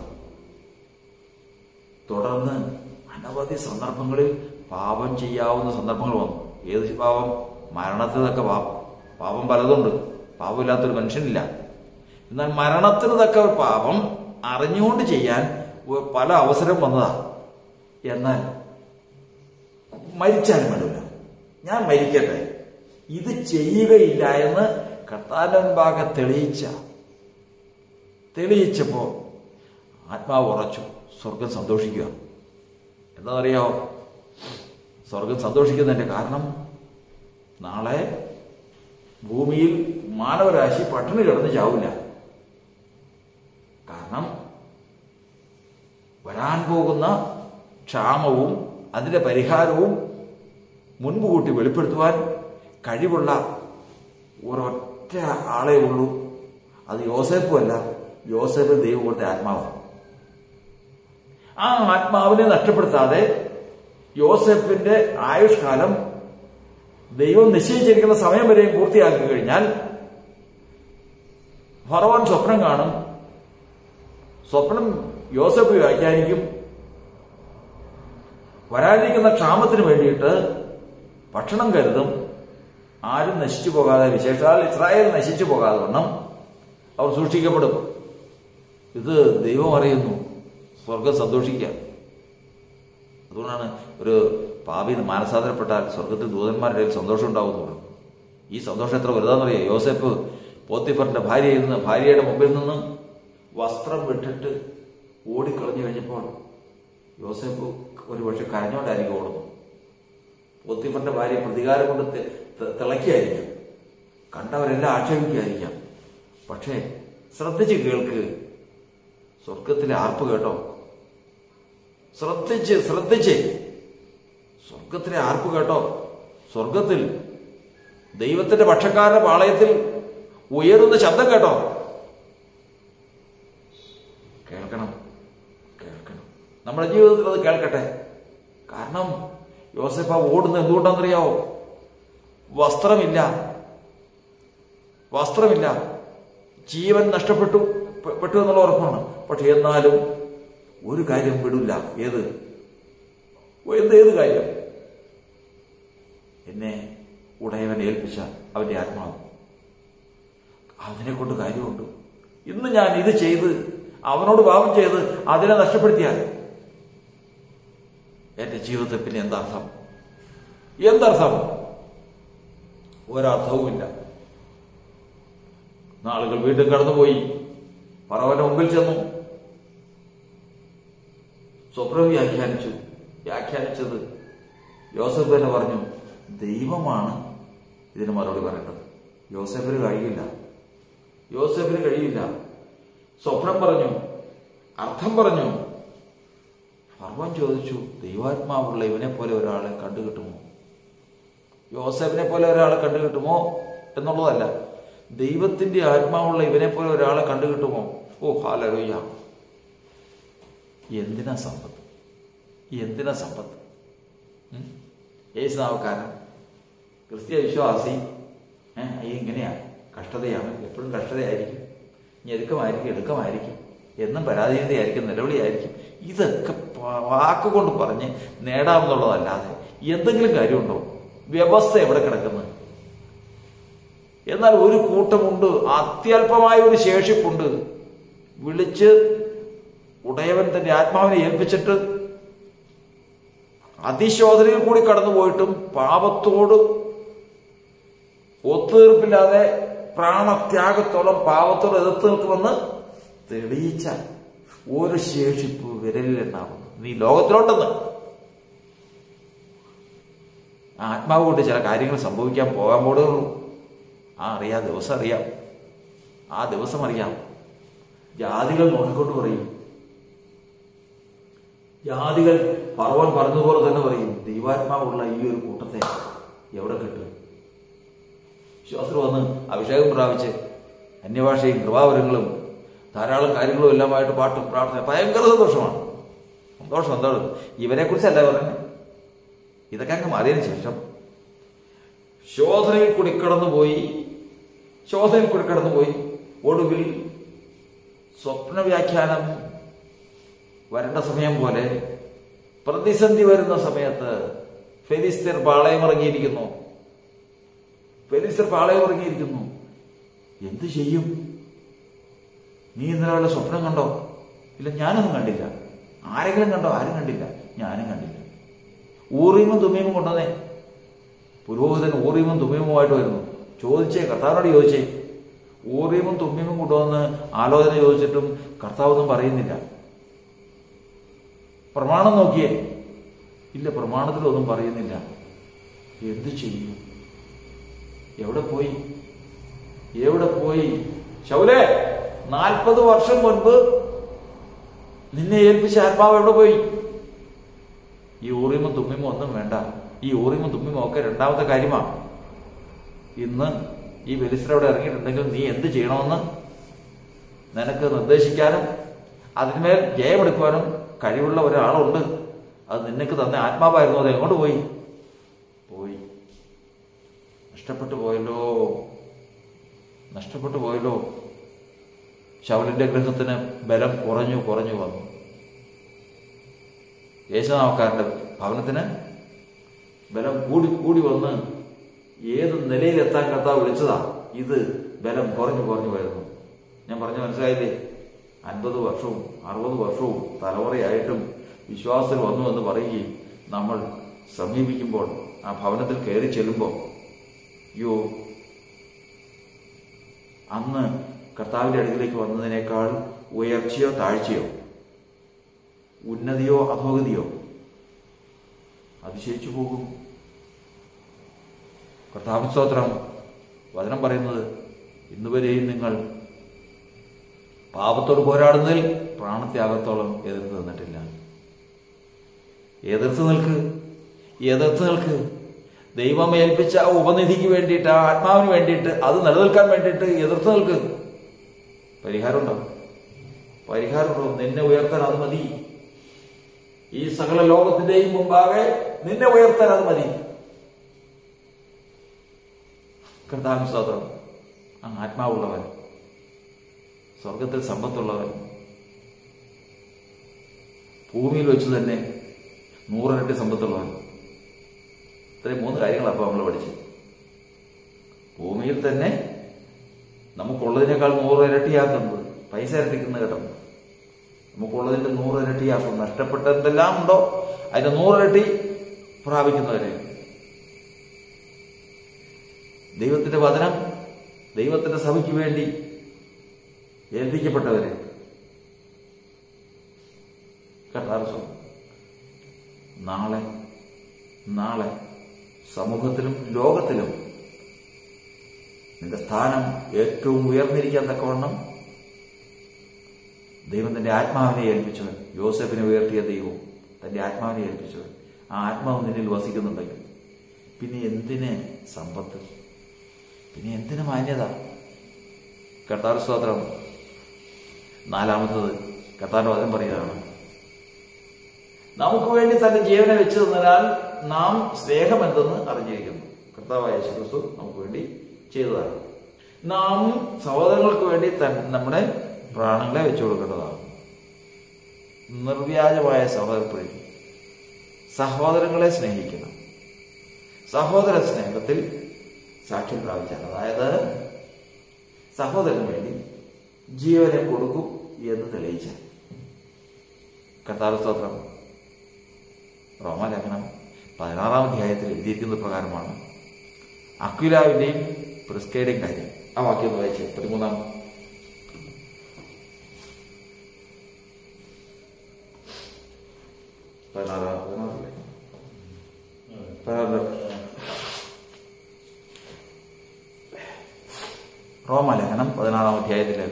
തുടർന്ന് അനവധി സന്ദർഭങ്ങളിൽ പാപം ചെയ്യാവുന്ന സന്ദർഭങ്ങൾ വന്നു ഏത് പാപം മരണത്തിൽ തക്ക പാപം പാപം പലതുണ്ട് പാപമില്ലാത്തൊരു മനുഷ്യനില്ല എന്നാൽ മരണത്തിന് തക്ക ഒരു പാപം അറിഞ്ഞുകൊണ്ട് ചെയ്യാൻ ഒ- പല അവസരം വന്നതാ എന്നാൽ മരിച്ചാലും വേണ്ടില്ല ഞാൻ മരിക്കട്ടെ ഇത് ചെയ്യുകയില്ല എന്ന് കർത്താവിന്റെ മുൻപാകെ തെളിയിച്ച തെളിയിച്ചപ്പോ ആത്മാവ് ഉറച്ചു സ്വർഗം സന്തോഷിക്കുക എന്താണെന്നറിയാമോ സ്വർഗം സന്തോഷിക്കുന്നതിന്റെ കാരണം നാളെ ഭൂമിയിൽ മാനവരാശി പട്ടിണി കിടന്ന് ചാവില്ല കാരണം വരാൻ പോകുന്ന ക്ഷാമവും അതിന്റെ പരിഹാരവും മുൻപ് കൂട്ടി വെളിപ്പെടുത്തുവാൻ കഴിവുള്ള ഒരൊറ്റ ആളേ ഉള്ളൂ അത് യോസേപ്പുമല്ല യോസേപ്പ് ദൈവം കൊടുത്ത ആത്മാവാണ് ആ ആത്മാവിനെ നഷ്ടപ്പെടുത്താതെ യോസെഫിന്റെ ആയുഷ്കാലം ദൈവം നിശ്ചയിച്ചിരിക്കുന്ന സമയം വരെയും പൂർത്തിയാക്കി കഴിഞ്ഞാൽ ഫറവൻ സ്വപ്നം കാണും സ്വപ്നം യോസഫ് വ്യാഖ്യാനിക്കും വരാനിരിക്കുന്ന ക്ഷാമത്തിന് വേണ്ടിയിട്ട് ഭക്ഷണം കരുതും ആരും നശിച്ചു പോകാതെ വിശേഷാൽ ഇസ്രായേൽ നശിച്ചു പോകാതെ വണ്ണം അവർ സൂക്ഷിക്കപ്പെടും ഇത് ദൈവം അറിയുന്നു സ്വർഗം സന്തോഷിക്കുക അതുകൊണ്ടാണ് ഒരു പാപി മാനസാന്തരപ്പെട്ടാൽ സ്വർഗത്തിൽ ദൂതന്മാരുടെ ഇടയിൽ സന്തോഷം ഉണ്ടാവുന്നു ഈ സന്തോഷം എത്ര വലുതാണെന്നറിയാം യോസെഫ് പോത്തിഫറിന്റെ ഭാര്യയിൽ നിന്ന് ഭാര്യയുടെ മുമ്പിൽ നിന്ന് വസ്ത്രം വിട്ടിട്ട് ഓടിക്കളഞ്ഞു കഴിഞ്ഞപ്പോൾ യോസെഫ് ഒരു പക്ഷെ കരഞ്ഞോണ്ടായിരിക്കും ഓടുന്നു പോത്തിഫറിന്റെ ഭാര്യ പ്രതികാരം കൊണ്ട് തെ- തെ- തിളയ്ക്കായിരിക്കാം കണ്ടവരെല്ലാം ആക്ഷേപിക്കായിരിക്കാം പക്ഷേ ശ്രദ്ധിച്ച് കേൾക്ക് സ്വർഗത്തിലെ ആർപ്പ് കേട്ടോ ശ്രദ്ധിച്ച് ശ്രദ്ധിച്ച് സ്വർഗത്തിലെ ആർപ്പ് കേട്ടോ സ്വർഗത്തിൽ ദൈവത്തിന്റെ പക്ഷക്കാരുടെ പാളയത്തിൽ ഉയരുന്ന ശബ്ദം കേട്ടോ കേൾക്കണം കേൾക്കണം നമ്മുടെ ജീവിതത്തിൽ അത് കേൾക്കട്ടെ കാരണം യോസെഫ ഓടുന്നത് എന്തുകൊണ്ടാണെന്നറിയാവോ വസ്ത്രമില്ല വസ്ത്രമില്ല ജീവൻ നഷ്ടപ്പെട്ടു പെ- പെട്ടു എന്നുള്ള ഉറപ്പാണ് പക്ഷെ എന്നാലും ഒരു കാര്യം വിടില്ല ഏത് എന്ത് ഏത് കാര്യം എന്നെ ഉടയവൻ ഏൽപ്പിച്ച അവന്റെ ആത്മാവ് അതിനെ കൊണ്ട് കാര്യമുണ്ട് ഇന്ന് ഞാൻ ഇത് ചെയ്ത് അവനോട് പാപം ചെയ്ത് അതിനെ നഷ്ടപ്പെടുത്തിയാൽ എന്റെ ജീവിതത്തിൽ പിന്നെ എന്താർത്ഥം എന്തർത്ഥം ഒരർത്ഥവുമില്ല നാളുകൾ വീണ്ടും കടന്നുപോയി പറവന്റെ മുമ്പിൽ ചെന്നു സ്വപ്നം വ്യാഖ്യാനിച്ചു വ്യാഖ്യാനിച്ചത് യോസഫ് തന്നെ പറഞ്ഞു ദൈവമാണ് ഇതിന് മറുപടി പറയേണ്ടത് യോസഫിന് കഴിയില്ല യോസഫിന് കഴിയില്ല സ്വപ്നം പറഞ്ഞു അർത്ഥം പറഞ്ഞു ഫർവൻ ചോദിച്ചു ദൈവാത്മാവുള്ള ഇവനെ പോലെ ഒരാളെ കണ്ടുകിട്ടുമോ യോസഫിനെ പോലെ ഒരാളെ കണ്ടുകിട്ടുമോ എന്നുള്ളതല്ല ദൈവത്തിന്റെ ആത്മാവുള്ള ഇവനെ പോലെ ഒരാളെ കണ്ടുകിട്ടുമോ ഓ ഹാലലോയ്യ എന്തിനാ സമ്പത്ത് എന്തിനാ സമ്പത്ത് ഉം? യേശുനാവക്കാരൻ ക്രിസ്ത്യ വിശ്വാസി ഏഹ് അയ്യ ഇങ്ങനെയാ കഷ്ടതയാണ് എപ്പോഴും കഷ്ടതയായിരിക്കും ഞെരുക്കമായിരിക്കും എടുക്കമായിരിക്കും എന്നും പരാധീനതയായിരിക്കും നിലവിളിയായിരിക്കും ഇതൊക്കെ പ- വാക്കുകൊണ്ട് പറഞ്ഞ് നേടാമെന്നുള്ളതല്ലാതെ എന്തെങ്കിലും കാര്യമുണ്ടോ വ്യവസ്ഥ എവിടെ കിടക്കുന്നത് എന്നാൽ ഒരു കൂട്ടമുണ്ട് അത്യല്പമായ ഒരു ശേഷിപ്പുണ്ട് വിളിച്ച് ഉടയവൻ തന്റെ ആത്മാവിനെ ഏൽപ്പിച്ചിട്ട് അതിശോധനയിൽ കൂടി കടന്നുപോയിട്ടും പാപത്തോട് ഒത്തുതീർപ്പില്ലാതെ പ്രാണത്യാഗത്തോളം പാപത്തോട് എതിർത്ത് നിൽക്കുമെന്ന് തെളിയിച്ച ഒരു ശേഷിപ്പ് വിരലിലുണ്ടാകുന്നു നീ ലോകത്തിലോട്ടെന്ന് ആ ആത്മാവ് കൊണ്ട് ചില കാര്യങ്ങൾ സംഭവിക്കാൻ പോകാൻ പോടുകയുള്ളൂ ആ അറിയാം ദിവസം അറിയാം ആ ദിവസം അറിയാം ജാതികൾ നോക്കിക്കൊണ്ട് പറയും ജാതികൾ പർവൻ പറഞ്ഞതുപോലെ തന്നെ പറയും ദൈവാത്മാവുള്ള ഈ ഒരു കൂട്ടത്തെ എവിടെ കിട്ടും വിശ്വാസത്തിൽ വന്ന് അഭിഷേകം പ്രാപിച്ച് അന്യഭാഷയും കൃപാവരങ്ങളും ധാരാളം കാര്യങ്ങളും എല്ലാമായിട്ട് പാട്ടും പ്രാർത്ഥന ഭയങ്കര സന്തോഷമാണ് സന്തോഷം എന്താണ് ഇവരെ കുറിച്ചല്ല പറയുന്നത് ഇതൊക്കെ അങ്ങ് മാറിയതിനു ശേഷം ശോധനയിൽ കൂടി കടന്നുപോയി ശോധനയിൽ കൂടി കടന്നുപോയി ഒടുവിൽ സ്വപ്ന വ്യാഖ്യാനം വരേണ്ട സമയം പോലെ പ്രതിസന്ധി വരുന്ന സമയത്ത് ഫെലിസ്തീർ പാളയമിറങ്ങിയിരിക്കുന്നു ഫെലിസ്തീർ പാളയമിറങ്ങിയിരിക്കുന്നു എന്ത് ചെയ്യും നീ ഇന്നലെ വല്ല സ്വപ്നം കണ്ടോ ഇല്ല ഞാനൊന്നും കണ്ടില്ല ആരെങ്കിലും കണ്ടോ ആരും കണ്ടില്ല ഞാനും കണ്ടില്ല ഊറിയുമും തുമ്മിയുമും കൊണ്ടുവന്നേ പുരോഹിതൻ ഊറിയുമും തുമ്മിയുമുമായിട്ട് വരുന്നു ചോദിച്ചേ കർത്താവിനോട് ചോദിച്ചേ ഊറിയുമും തുമ്മിയുമും കൊണ്ടുവന്ന് ആലോചന ചോദിച്ചിട്ടും കർത്താവൊന്നും പറയുന്നില്ല പ്രമാണം നോക്കിയേ ഇല്ല പ്രമാണത്തിലൊന്നും പറയുന്നില്ല എന്തു ചെയ്യും എവിടെ പോയി എവിടെ പോയി ശൗലേ നാൽപ്പത് വർഷം മുൻപ് നിന്നെ ഏൽപ്പിച്ച ആത്മാവ് എവിടെ പോയി ഈ ഊറിമും തുമ്മിമും ഒന്നും വേണ്ട ഈ ഊറിമും തുമ്മിമും ഒക്കെ രണ്ടാമത്തെ കാര്യമാണ് ഇന്ന് ഈ ബലിസ്ത്ര അവിടെ ഇറങ്ങിയിട്ടുണ്ടെങ്കിൽ നീ എന്ത് ചെയ്യണമെന്ന് നിനക്ക് നിർദ്ദേശിക്കാനും അതിന്മേൽ ജയമെടുക്കുവാനും കഴിവുള്ള ഒരാളുണ്ട് അത് നിനക്ക് തന്ന ആത്മാവായിരുന്നു അത് എങ്ങോട്ട് പോയി പോയി നഷ്ടപ്പെട്ടു പോയല്ലോ നഷ്ടപ്പെട്ടു പോയല്ലോ ശവലിന്റെ ഗൃഹത്തിന് ബലം കുറഞ്ഞു കുറഞ്ഞു വന്നു യേശുനാമക്കാരന്റെ ഭവനത്തിന് ബലം കൂടി കൂടി വന്ന് ഏത് നിലയിലെത്താൻ കർത്താവ് വിളിച്ചതാ ഇത് ബലം കുറഞ്ഞു കുറഞ്ഞു വരുന്നു ഞാൻ പറഞ്ഞു മനസ്സിലായില്ലേ അൻപത് വർഷവും അറുപത് വർഷവും തലമുറയായിട്ടും വിശ്വാസത്തിൽ വന്നു എന്ന് പറയുകയും നമ്മൾ സമീപിക്കുമ്പോൾ ആ ഭവനത്തിൽ കയറി ചെല്ലുമ്പോൾ യോ അന്ന് കർത്താവിന്റെ അടുക്കിലേക്ക് വന്നതിനേക്കാൾ ഉയർച്ചയോ താഴ്ചയോ ഉന്നതിയോ അധോഗതിയോ അതിശയിച്ചു പോകും കർത്താവ് സ്തോത്രം വചനം പറയുന്നത് ഇന്നുവരെയും നിങ്ങൾ പാപത്തോട് പോരാടുന്നതിൽ പ്രാണത്യാഗത്തോളം എതിർത്ത് നിന്നിട്ടില്ല എതിർത്ത് നിൽക്ക് എതിർത്ത് നിൽക്ക് ദൈവം ഏൽപ്പിച്ച ആ ഉപനിധിക്ക് വേണ്ടിയിട്ട് ആ ആത്മാവിന് വേണ്ടിയിട്ട് അത് നിലനിൽക്കാൻ വേണ്ടിയിട്ട് എതിർത്ത് നിൽക്ക് പരിഹാരമുണ്ടോ പരിഹാരമുണ്ടോ നിന്നെ ഉയർത്താൻ അത് മതി ഈ സകല ലോകത്തിന്റെയും മുമ്പാകെ നിന്നെ ഉയർത്താൻ അത് മതി കർത്താവ് സ്തോത്രം ആ ആത്മാവുള്ളവൻ സ്വർഗത്തിൽ സമ്പത്തുള്ളവൻ ഭൂമിയിൽ വെച്ച് തന്നെ നൂറിരട്ടി സമ്പത്തുള്ളവൻ ഇത്രയും മൂന്ന് കാര്യങ്ങളാണ് അപ്പോൾ നമ്മൾ പഠിച്ചത് ഭൂമിയിൽ തന്നെ നമുക്കുള്ളതിനേക്കാൾ നൂറ് ഇരട്ടിയാക്കുന്നത് പൈസ ഇരട്ടിക്കുന്ന കേട്ടോ നമുക്കുള്ളതിന്റെ നൂറ് ഇരട്ടിയാക്കും നഷ്ടപ്പെട്ട എന്തെല്ലാം ഉണ്ടോ അതിന്റെ നൂറിരട്ടി പ്രാപിക്കുന്നവരെ ദൈവത്തിന്റെ വചനം ദൈവത്തിന്റെ സഭയ്ക്ക് വേണ്ടി ഏൽപ്പിക്കപ്പെട്ടവരെ കർത്താവ് നാളെ നാളെ സമൂഹത്തിലും ലോകത്തിലും നിന്റെ സ്ഥാനം ഏറ്റവും ഉയർന്നിരിക്കാൻ തക്കവണ്ണം ദൈവം തന്റെ ആത്മാവിനെ ഏൽപ്പിച്ചവൻ യോസഫിനെ ഉയർത്തിയ ദൈവം തന്റെ ആത്മാവിനെ ഏൽപ്പിച്ചവൻ ആ ആത്മാവ് നിന്നിൽ വസിക്കുന്നുണ്ടെങ്കിൽ പിന്നെ എന്തിന് സമ്പത്ത് പിന്നെ എന്തിന് മാന്യത കർത്താർ സ്തോത്രം നാലാമത്തത് കർത്താരുടെ വചനം പറയുകയാണ് നമുക്ക് വേണ്ടി തന്റെ ജീവനെ വെച്ചു തന്നാൽ നാം സ്നേഹം എന്തെന്ന് അറിഞ്ഞിരിക്കുന്നു കർത്താവായ യേശു ക്രിസ്തു നമുക്ക് വേണ്ടി ചെയ്തതാണ് നാം സഹോദരങ്ങൾക്ക് വേണ്ടി തൻ- നമ്മുടെ പ്രാണങ്ങളെ വെച്ചു കൊടുക്കേണ്ടതാണ് നിർവ്യാജമായ സഹോദരപ്രീതി സഹോദരങ്ങളെ സ്നേഹിക്കണം സഹോദര സ്നേഹത്തിൽ സാക്ഷ്യം പ്രാപിച്ചാൽ അതായത് സഹോദരന് വേണ്ടി ജീവനെ കൊടുക്കും എന്ന് തെളിയിച്ചാൽ കർത്താവ് സ്തോത്രം റോമാലേഖനം പതിനാറാം അധ്യായത്തിൽ എഴുതിയിരിക്കുന്ന പ്രകാരമാണ് അക്വിലാവിന്റെയും പ്രിസ്കയുടെയും കാര്യം ആ വാക്യം ഒന്ന് വായിച്ച് പതിമൂന്നാം പതിനാറാം പതിനാറല്ലേ പതിനാറ് റോമാലേഖനം പതിനാറാം അധ്യായത്തില്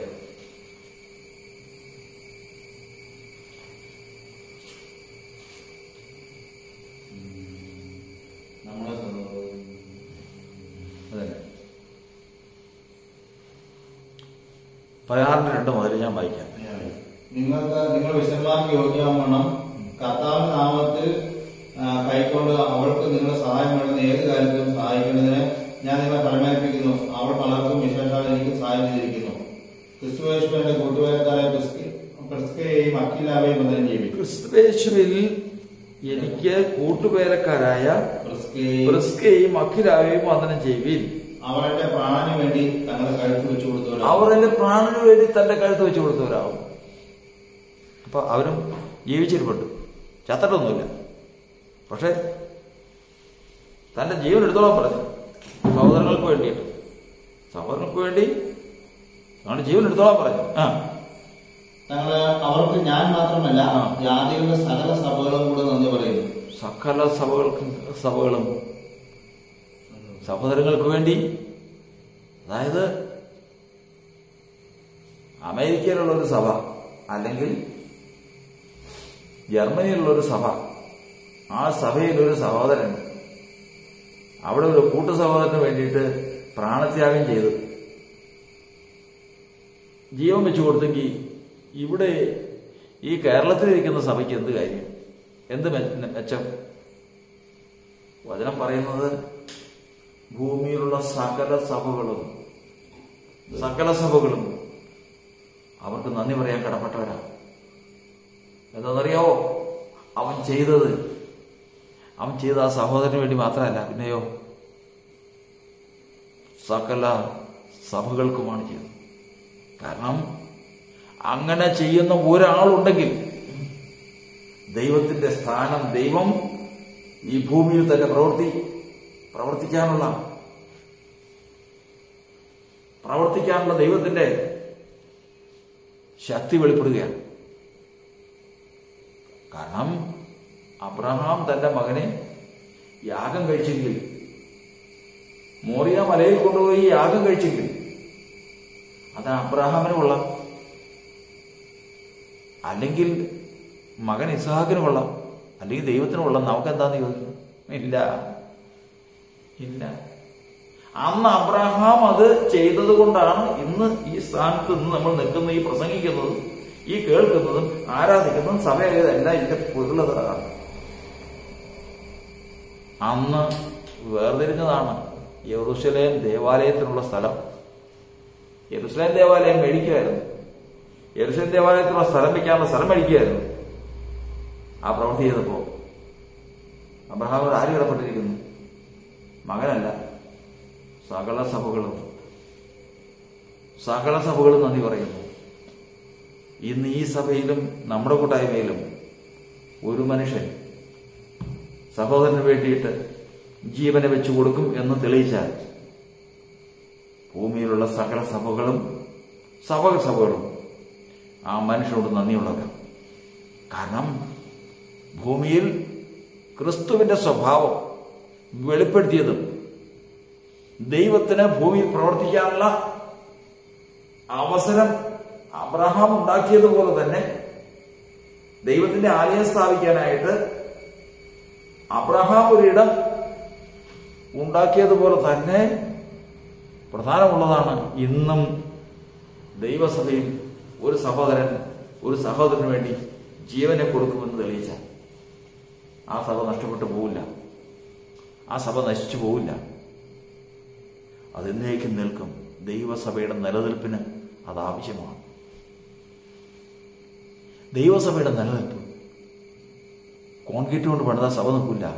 നമ്മളെ അതന്നെ പതിനാറിന് രണ്ട് മുതൽ ഞാൻ വായിക്കാം നിങ്ങൾക്ക് നിങ്ങൾ വിശന്മാർക്ക് യോഗ്യമാവണം കർത്താവിന്റെ നാമത്തിൽ ആ, കൈക്കൊണ്ട് അവൾക്ക് നിങ്ങൾ സഹായം വേണ്ടുന്ന ഏത് കാര്യത്തിലും സഹായിക്കുന്നതിന് ഞാൻ നിങ്ങളെ കടമേൽപ്പിക്കുന്നു അവൾ പലർക്കും വിശേഷാൽ എനിക്ക് സഹായം ചെയ്തിരിക്കുന്നു ക്രിസ്തുവേശ്വരന്റെ കൂട്ടുവേലക്കാരെ ക്രിസ്കയെയും അഖിലാവെയും ബന്ധനം ജീവിക്കും ക്രിസ്തുവേശുവിൽ എനിക്ക് കൂട്ടുപേരക്കാരായ ക്രിസ്കയെയും പ്രിസ്കയും അഖിലാവയും വന്ദനം ചെയ്യുവിൻ അവരുടെ പ്രാണന് വേണ്ടി തങ്ങളുടെ കഴുത്ത് വെച്ചു കൊടുത്തവരാണ് അവർ എന്റെ പ്രാണന് വേണ്ടി തന്റെ കഴുത്ത് വെച്ച് കൊടുത്തവരാവും അപ്പൊ അവരും ജീവിച്ചിരിപ്പുണ്ട് ചത്തിട്ടൊന്നുമില്ല പക്ഷെ തന്റെ ജീവൻ എടുത്തോളാൻ പറഞ്ഞു സഹോദരങ്ങൾക്ക് വേണ്ടിയിട്ട് സഹോദരങ്ങൾക്ക് വേണ്ടി തങ്ങളുടെ ജീവൻ എടുത്തോളാൻ പറഞ്ഞു ആ തങ്ങള് അവർക്ക് ഞാൻ മാത്രമല്ല ആ. ജാതികളുടെ സകല സഭകളും കൂടെ നന്ദി പറയുന്നു സകല സഭകൾക്കും സഭകളും സഹോദരങ്ങൾക്ക് വേണ്ടി അതായത് അമേരിക്കയിലുള്ള ഒരു സഭ അല്ലെങ്കിൽ ജർമ്മനിയിലുള്ള ഒരു സഭ ആ സഭയിൽ ഒരു സഹോദരൻ അവിടെ ഒരു കൂട്ടു സഹോദരന് വേണ്ടിയിട്ട് പ്രാണത്യാഗം ചെയ്തു ജീവൻ വെച്ചു കൊടുത്തെങ്കിൽ ഇവിടെ ഈ കേരളത്തിലിരിക്കുന്ന സഭയ്ക്ക് എന്ത് കാര്യം എന്ത് മെ- മെച്ചം വചനം പറയുന്നത് ഭൂമിയിലുള്ള സകല സഭകളും സകല സഭകളും അവർക്ക് നന്ദി പറയാൻ കടപ്പെട്ടവരാ എന്താണെന്നറിയാവോ അവൻ ചെയ്തത് അവൻ ചെയ്ത ആ സഹോദരന് വേണ്ടി മാത്രമല്ല പിന്നെയോ സകല സഭകൾക്കുമാണ് ചെയ്തത് കാരണം അങ്ങനെ ചെയ്യുന്ന ഒരാളുണ്ടെങ്കിൽ ദൈവത്തിന്റെ സ്ഥാനം ദൈവം ഈ ഭൂമിയിൽ തന്നെ പ്രവർത്തി പ്രവർത്തിക്കാനുള്ള പ്രവർത്തിക്കാനുള്ള ദൈവത്തിന്റെ ശക്തി വെളിപ്പെടുകയാണ് കാരണം അബ്രഹാം തന്റെ മകനെ യാഗം കഴിച്ചെങ്കിൽ മോറിയ മലയിൽ കൊണ്ടുപോയി യാഗം കഴിച്ചെങ്കിൽ അത് അബ്രഹാമിന് കൊള്ളാം അല്ലെങ്കിൽ മകൻ ഇസ്ഹാക്കിന് കൊള്ളാം അല്ലെങ്കിൽ ദൈവത്തിന് കൊള്ളാം നമുക്ക് എന്താന്ന് ചോദിക്കും ഇല്ല ഇല്ല അന്ന് അബ്രഹാം അത് ചെയ്തത് കൊണ്ടാണ് ഇന്ന് ഈ സ്ഥാനത്ത് നിന്ന് നമ്മൾ നിൽക്കുന്ന ഈ പ്രസംഗിക്കുന്നത് ഈ കേൾക്കുന്നതും ആരാധിക്കുന്നതും സഭയല്ല ഇതിന്റെ പൊരുളതാണ് അന്ന് വേർതിരിഞ്ഞതാണ് യെറൂശലേം ദേവാലയത്തിനുള്ള സ്ഥലം യെറുസലേം ദേവാലയം മേടിക്കുമായിരുന്നു യെറുസലേം ദേവാലയത്തിനുള്ള സ്ഥലം വയ്ക്കാനുള്ള സ്ഥലം മേടിക്കുമായിരുന്നു ആ പ്രവൃത്തി ചെയ്തപ്പോ അബ്രഹാമോട് ആര് കടപ്പെട്ടിരിക്കുന്നു മകനല്ല സകല സഭകളും സകല സഭകളും നന്ദി പറയുന്നു ഇന്ന് ഈ സഭയിലും നമ്മുടെ കൂട്ടായ്മയിലും ഒരു മനുഷ്യൻ സഹോദരന് വേണ്ടിയിട്ട് ജീവനെ വെച്ചു കൊടുക്കും എന്ന് തെളിയിച്ചാൽ ഭൂമിയിലുള്ള സകല സഭകളും സഭകൾ സഭകളും ആ മനുഷ്യനോട് നന്ദിയുള്ളവരാണ് കാരണം ഭൂമിയിൽ ക്രിസ്തുവിന്റെ സ്വഭാവം വെളിപ്പെടുത്തിയതും ദൈവത്തിന് ഭൂമിയിൽ പ്രവർത്തിക്കാനുള്ള അവസരം അബ്രഹാം ഉണ്ടാക്കിയതുപോലെ തന്നെ ദൈവത്തിന്റെ ആലയം സ്ഥാപിക്കാനായിട്ട് അബ്രഹാം ഒരിടം ഉണ്ടാക്കിയതുപോലെ തന്നെ പ്രധാനമുള്ളതാണ് ഇന്നും ദൈവസഭയിൽ ഒരു സഹോദരൻ ഒരു സഹോദരന് വേണ്ടി ജീവനെ കൊടുക്കുമെന്ന് തെളിയിച്ച ആ സഭ നഷ്ടപ്പെട്ടു പോവില്ല ആ സഭ നശിച്ചു പോവില്ല അതെന്നേക്കും നിൽക്കും ദൈവസഭയുടെ നിലനിൽപ്പിന് അത് ആവശ്യമാണ് ദൈവസഭയുടെ നിലനിൽപ്പ് കോൺക്രീറ്റ് കൊണ്ട് പണിതാൽ സഭ നിൽക്കില്ല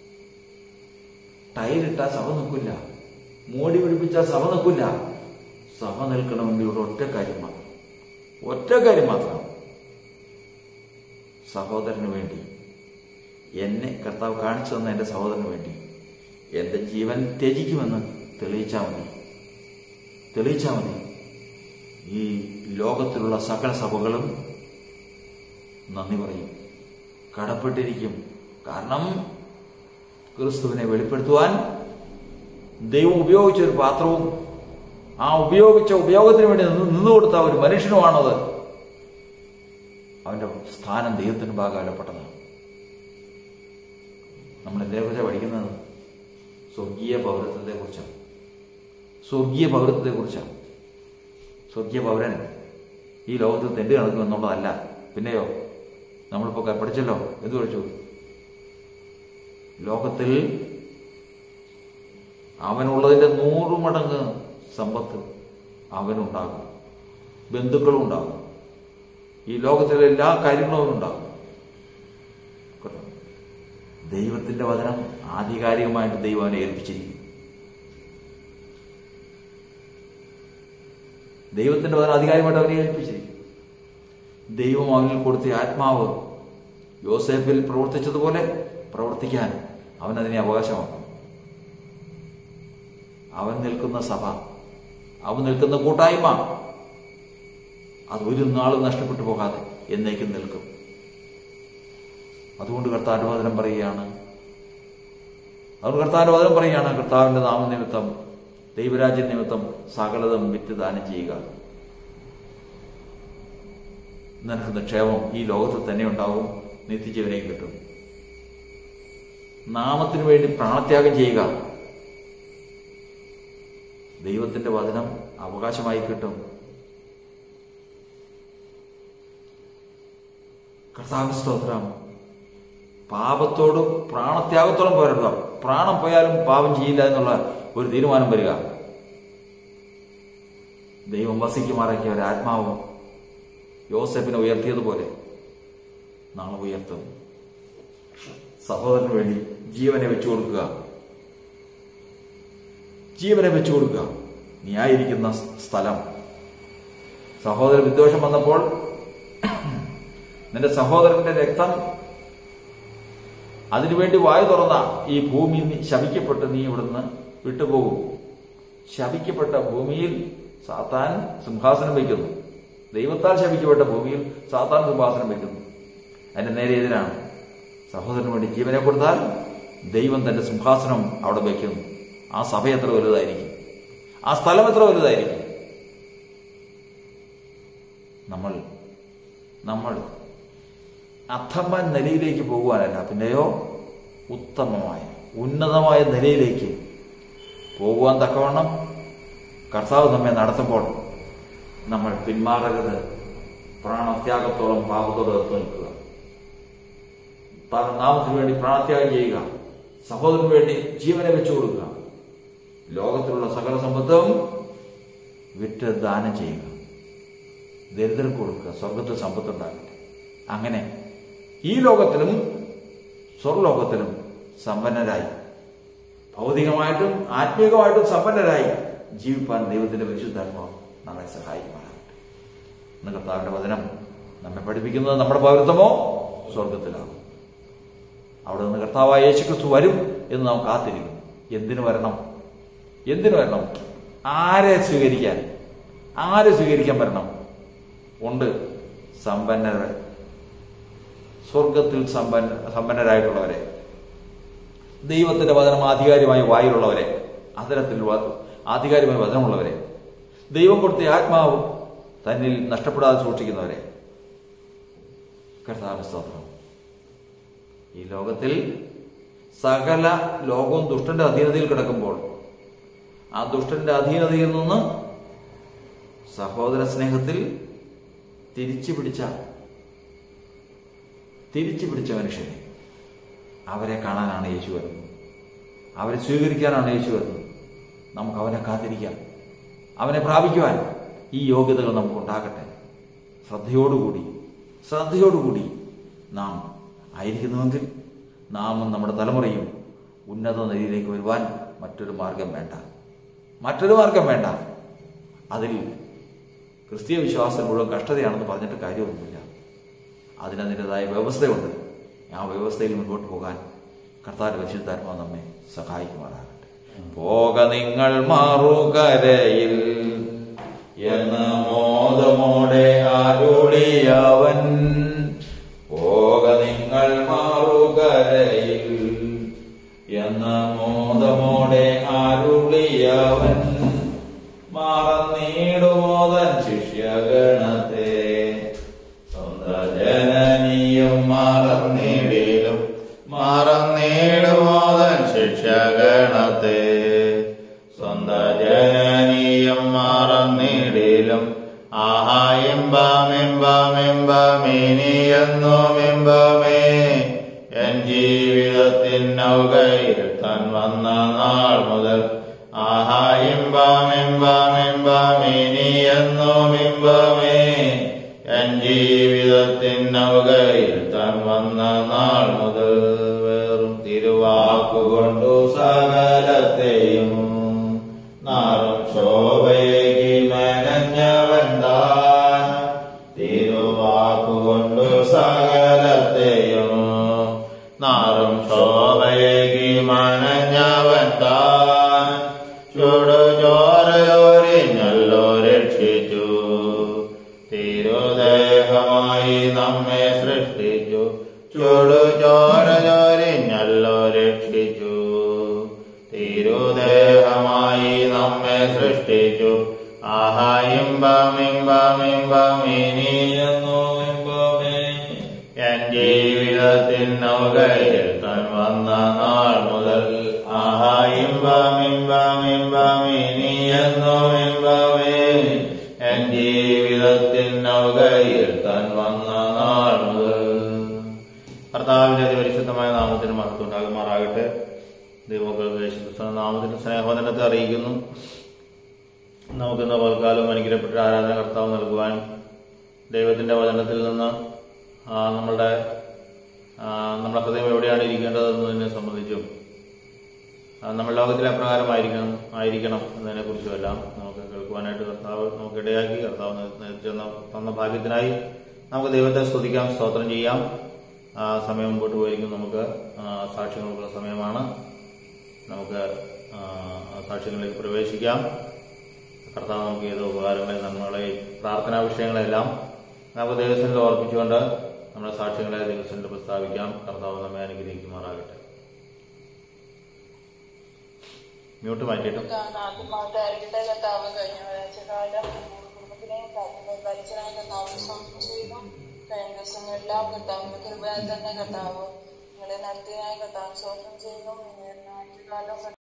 ടൈലിട്ടാൽ സഭ നിൽക്കില്ല മോടി പിടിപ്പിച്ചാൽ സഭ നിൽക്കില്ല സഭ നിൽക്കണമെങ്കിൽ ഇവിടെ ഒറ്റ കാര്യം മാത്രം ഒറ്റ കാര്യം മാത്രം സഹോദരന് വേണ്ടി എന്നെ കർത്താവ് കാണിച്ചു തന്ന എന്റെ സഹോദരന് വേണ്ടി എന്റെ ജീവൻ ത്യജിക്കുമെന്ന് തെളിയിച്ചാൽ മതി തെളിയിച്ചാൽ മതി ഈ ലോകത്തിലുള്ള സകല സഭകളും നന്ദി പറയും കടപ്പെട്ടിരിക്കും കാരണം ക്രിസ്തുവിനെ വെളിപ്പെടുത്തുവാൻ ദൈവം ഉപയോഗിച്ച ഒരു പാത്രവും ആ ഉപയോഗിച്ച ഉപയോഗത്തിന് വേണ്ടി നിന്ന് നിന്നുകൊടുത്ത ഒരു മനുഷ്യനുമാണത് അവന്റെ സ്ഥാനം ദൈവത്തിന് ഭാഗാലപ്പെട്ടതാണ് നമ്മൾ എന്തിനെ കുറിച്ചാണ് പഠിക്കുന്നത് സ്വർഗീയ പൗരത്വത്തെ കുറിച്ചാണ് സ്വർഗീയ പൗരത്വത്തെ കുറിച്ചാണ് സ്വർഗീയ പൗരൻ ഈ ലോകത്തിൽ തെണ്ടി നടക്കും എന്നുള്ളതല്ല പിന്നെയോ നമ്മളിപ്പോ പഠിച്ചല്ലോ എന്ത് പഠിച്ചു ലോകത്തിൽ അവനുള്ളതിന്റെ നൂറ് മടങ്ങ് സമ്പത്ത് അവനുണ്ടാകും ബന്ധുക്കളും ഉണ്ടാകും ഈ ലോകത്തിലെ എല്ലാ കാര്യങ്ങളും അവനുണ്ടാകും കേട്ടോ? ദൈവത്തിന്റെ വചനം ആധികാരികമായിട്ട് ദൈവം അവനെ ഏൽപ്പിച്ചിരിക്കും ദൈവത്തിന്റെ വചനം ആധികാരികമായിട്ട് അവനെ ഏൽപ്പിച്ചിരിക്കും ദൈവം അവനിൽ കൊടുത്ത ആത്മാവ് യോസേഫിൽ പ്രവർത്തിച്ചതുപോലെ പ്രവർത്തിക്കാൻ അവൻ അതിനെ അവകാശമാണ് അവൻ നിൽക്കുന്ന സഭ അവൻ നിൽക്കുന്ന കൂട്ടായ്മ അത് ഒരു നാളും നഷ്ടപ്പെട്ടു പോകാതെ എന്നേക്കും നിൽക്കും അതുകൊണ്ട് കർത്താവിന്റെ വചനം പറയുകയാണ് അതുകൊണ്ട് കർത്താവിന്റെ വചനം പറയുകയാണ് കർത്താവിന്റെ നാമനിമിത്തം ദൈവരാജ്യ നിമിത്തം സകലതും വിറ്റ് ദാനം ചെയ്യുക നിനക്ക് നിക്ഷേപം ഈ ലോകത്തിൽ തന്നെ ഉണ്ടാവും നിത്യജീവനെ കിട്ടും നാമത്തിനു വേണ്ടി പ്രാണത്യാഗം ചെയ്യുക ദൈവത്തിന്റെ വചനം അവകാശമായി കിട്ടും കർത്താവ് സ്തോത്രം പാപത്തോട് പ്രാണത്യാഗത്തോളം പോരാടുക പ്രാണം പോയാലും പാപം ചെയ്യില്ല എന്നുള്ള ഒരു തീരുമാനം വരിക ദൈവം വസിക്കുമാറാക്കിയ ഒരു ആത്മാവ് യോസെഫിനെ ഉയർത്തിയതുപോലെ നാളെ ഉയർത്തും സഹോദരന് വേണ്ടി ജീവനെ വെച്ചു കൊടുക്കുക ജീവനെ വെച്ചു കൊടുക്കുക നീ ആയിരിക്കുന്ന സ്ഥലം സഹോദര വിദ്വേഷം വന്നപ്പോൾ നിന്റെ സഹോദരന്റെ രക്തം അതിനുവേണ്ടി വായു തുറന്ന ഈ ഭൂമി നീ ശപിക്കപ്പെട്ട് നീ ഇവിടുന്ന് വിട്ടുപോകും ശപിക്കപ്പെട്ട ഭൂമിയിൽ സാത്താൻ സിംഹാസനം വയ്ക്കുന്നു ദൈവത്താൽ ശപിക്കപ്പെട്ട ഭൂമിയിൽ സാത്താൻ സിംഹാസനം വയ്ക്കുന്നു അതിന്റെ നേരെ എതിരാണ് സഹോദരന് വേണ്ടി ജീവനെ കൊടുത്താൽ ദൈവം തന്റെ സിംഹാസനം അവിടെ വയ്ക്കുന്നു ആ സഭ എത്ര വലുതായിരിക്കും ആ സ്ഥലം എത്ര വലുതായിരിക്കും നമ്മൾ നമ്മൾ അധമ നിലയിലേക്ക് പോകുവാനല്ല പിന്നെയോ ഉത്തമമായ ഉന്നതമായ നിലയിലേക്ക് പോകുവാൻ തക്കവണ്ണം കർത്താവ് നമ്മെ നടത്തുമ്പോൾ നമ്മൾ പിന്മാറരുത് പ്രാണത്യാഗത്തോളം പാപത്തോട് എത്തു നിൽക്കുക താൻ നാമത്തിന് വേണ്ടി പ്രാണത്യാഗം ചെയ്യുക സഹോദരന് വേണ്ടി ജീവനെ വെച്ചു കൊടുക്കുക ലോകത്തിലുള്ള സകല സമ്പത്തും വിറ്റ് ദാനം ചെയ്യുക ദരിദ്രർക്ക് കൊടുക്കുക സ്വർഗത്തിൽ സമ്പത്തുണ്ടാകട്ടെ അങ്ങനെ ഈ ലോകത്തിലും സ്വർലോകത്തിലും സമ്പന്നരായി ഭൗതികമായിട്ടും ആത്മീയമായിട്ടും സമ്പന്നരായി ജീവിപ്പാൻ ദൈവത്തിന്റെ പരിശുദ്ധാത്മാവ് നമ്മളെ സഹായിക്കുമാറാകട്ടെ ഇന്ന് കർത്താവിന്റെ വചനം നമ്മെ പഠിപ്പിക്കുന്നത് നമ്മുടെ പൗരത്വമോ സ്വർഗത്തിലാകും അവിടെ നിന്ന് കർത്താവായ യേശുക്രിസ്തു വരും എന്ന് നാം കാത്തിരിക്കും എന്തിനു വരണം എന്തിനു വരണം ആരെ സ്വീകരിക്കാൻ ആരെ സ്വീകരിക്കാൻ വരണം ഉണ്ട് സമ്പന്നരെ സ്വർഗത്തിൽ സമ്പന്ന സമ്പന്നരായിട്ടുള്ളവരെ ദൈവത്തിന്റെ വചനം ആധികാരികമായ വായിലുള്ളവരെ അതരത്തിൽ വ- ആധികാരികമായ വചനമുള്ളവരെ ദൈവം കൊടുത്ത ആത്മാവ് തന്നിൽ നഷ്ടപ്പെടാതെ സൂക്ഷിക്കുന്നവരെ കർത്താവിന് സ്തോത്രം ഈ ലോകത്തിൽ സകല ലോകവും ദുഷ്ടന്റെ അധീനതയിൽ കിടക്കുമ്പോൾ ആ ദുഷ്ടന്റെ അധീനതയിൽ നിന്ന് സഹോദര സ്നേഹത്തിൽ തിരിച്ചു പിടിച്ച തിരിച്ചു പിടിച്ച മനുഷ്യനെ അവരെ കാണാനാണ് യേശു വരുന്നത് അവരെ സ്വീകരിക്കാനാണ് യേശു വരുന്നത് നമുക്ക് അവനെ കാത്തിരിക്കാം അവനെ പ്രാപിക്കുവാൻ ഈ യോഗ്യതകൾ നമുക്കുണ്ടാകട്ടെ ശ്രദ്ധയോടുകൂടി ശ്രദ്ധയോടുകൂടി നാം ആയിരിക്കുന്നുവെങ്കിൽ നാമും നമ്മുടെ തലമുറയും ഉന്നത നിലയിലേക്ക് വരുവാൻ മറ്റൊരു മാർഗം വേണ്ട മറ്റൊരു മാർഗം വേണ്ട അതിൽ ക്രിസ്തീയ വിശ്വാസം മുഴുവൻ കഷ്ടതയാണെന്ന് പറഞ്ഞിട്ട് കാര്യമൊന്നുമില്ല അതിനതിൻ്റെതായ വ്യവസ്ഥയുണ്ട് ആ വ്യവസ്ഥയിൽ മുൻപോട്ട് പോകാൻ കർത്താവിന്റെ പരിശുദ്ധാത്മാവ് നമ്മെ സഹായിക്കുമാറാകട്ടെ പോക നിങ്ങൾ മാറുകരയിൽ എന്ന് മോദമോടെ ആരുളിയവൻ പോക നിങ്ങൾ മാറുകരയിൽ എന്ന് മോദമോടെ ആരുളിയവൻ മാറന്നീടുമോദൻ ശിഷ്യഗണത്തെ സ്വന്ത ജനനിയും മാറന്നീടിലും മാറന്നീടുമോദൻ ശിക്ഷഗണത്തെ സ്വന്ത ജനനിയും മാറന്നീടിലും ആഹായിമ്പാമിമ്പാമിമ്പാമിനിയെന്നുമിമ്പമേ എൻ ജീവിതത്തിൻ നൗകയിൽ തൻ വന്ന നാൾ മുതൽ ആഹായിമ്പാമിമ്പാമിമ്പാമിനിയെന്നുമിമ്പമേ എൻ ജീവിതത്തിൻ നൗകയിൽ തൻ വന്ന നാൾ മുതൽ വേറും തിരുവാക്കുകൊണ്ടു സകലത്തെയും നാറും ശോഭയേകി മെനഞ്ഞവൻ താൻ തിരുവാക്കുകൊണ്ടു സകലത്തെയും നാറും ശോഭയേകി മനഞ്ഞവൻ താൻ ചുടു ചോരയോരിഞ്ഞല്ലോ രക്ഷിച്ചു തിരുദേഹമായി നമ്മെ സൃഷ്ടിച്ചു ചുടു ചോരയോരിഞ്ഞല്ലോ രക്ഷിച്ചു തിരുദേഹമായി നമ്മെ സൃഷ്ടിച്ചു ആഹായിമ്പമിമ്പമിമ്പമിനിയെന്നുമിമ്പമേ എൻ ജീവിതത്തിൻ നൗകയിൽ തൻ വന്ന നാൾ മുതൽ ആഹായിമ്പമിമ്പമിമ്പമിനിയെന്നുമിമ്പമേ എൻ ജീവിതത്തിൻ നൗകയിൽ തൻ വന്ന നാൾ മുതൽ കർത്താവിന്റെ അതിപരിശുദ്ധമായ നാമത്തിന് മഹത്വം ഉണ്ടാകുമാറാകട്ടെ ദൈവകൃഷ്ണ നാമത്തിന്റെ സ്നേഹവന്ദനത്തെ അറിയിക്കുന്നു നമുക്കിന്ന് പൽക്കാലം അനുഗ്രഹപ്പെട്ട ആരാധന കർത്താവ് നൽകുവാനും ദൈവത്തിന്റെ വചനത്തിൽ നിന്ന് ആ, നമ്മളുടെ ആ, നമ്മുടെ ഹൃദയം എവിടെയാണ് ഇരിക്കേണ്ടതെന്നതിനെ സംബന്ധിച്ചും ആ, നമ്മൾ ലോകത്തിൽ എപ്രകാരമായിരിക്കണം ആയിരിക്കണം എന്നതിനെ കുറിച്ചുമെല്ലാം നമുക്ക് കേൾക്കുവാനായിട്ട് കർത്താവ് നമുക്ക് ഇടയാക്കി കർത്താവ് നേരിട്ട് തന്ന ഭാഗ്യത്തിനായി നമുക്ക് ദൈവത്തെ സ്തുതിക്കാം സ്തോത്രം ചെയ്യാം ആ സമയം മുമ്പോട്ട് പോയിരിക്കും നമുക്ക് ആ, സാക്ഷ്യങ്ങൾക്കുള്ള സമയമാണ് നമുക്ക് ആ, ആ സാക്ഷ്യങ്ങളിലേക്ക് പ്രവേശിക്കാം കർത്താവ് നമുക്ക് ചെയ്ത ഉപകാരങ്ങളെ നന്മകളെ പ്രാർത്ഥനാ വിഷയങ്ങളെല്ലാം നമുക്ക് ദൈവസനിൽ ഓർപ്പിച്ചുകൊണ്ട് നമ്മുടെ സാക്ഷ്യങ്ങളെ ദൈവസനിൽ പ്രസ്താവിക്കാം കർത്താവ് നമ്മെ അനുഗ്രഹിക്കുമാറാകട്ടെ മ്യൂട്ട് മാറ്റിയിട്ട് ആത്മാവത്തായിരിക്കട്ടെ കർത്താവ് കഴിഞ്ഞ ഒരാഴ്ച കാലം കുടുംബത്തിനെയും കാര്യങ്ങൾ ഭരിച്ചതായ കർത്താവ് സ്വാഗതം ചെയ്യുന്നു കഴിഞ്ഞ ദിവസങ്ങളെല്ലാം കർത്താവിന്റെ കൃപയാൽ തന്നെ കർത്താവ് നിങ്ങളെ നടത്തിയതായ കർത്താവ് സ്വാഗതം ചെയ്യുന്നു ഇനി ആഴ്ച കാലം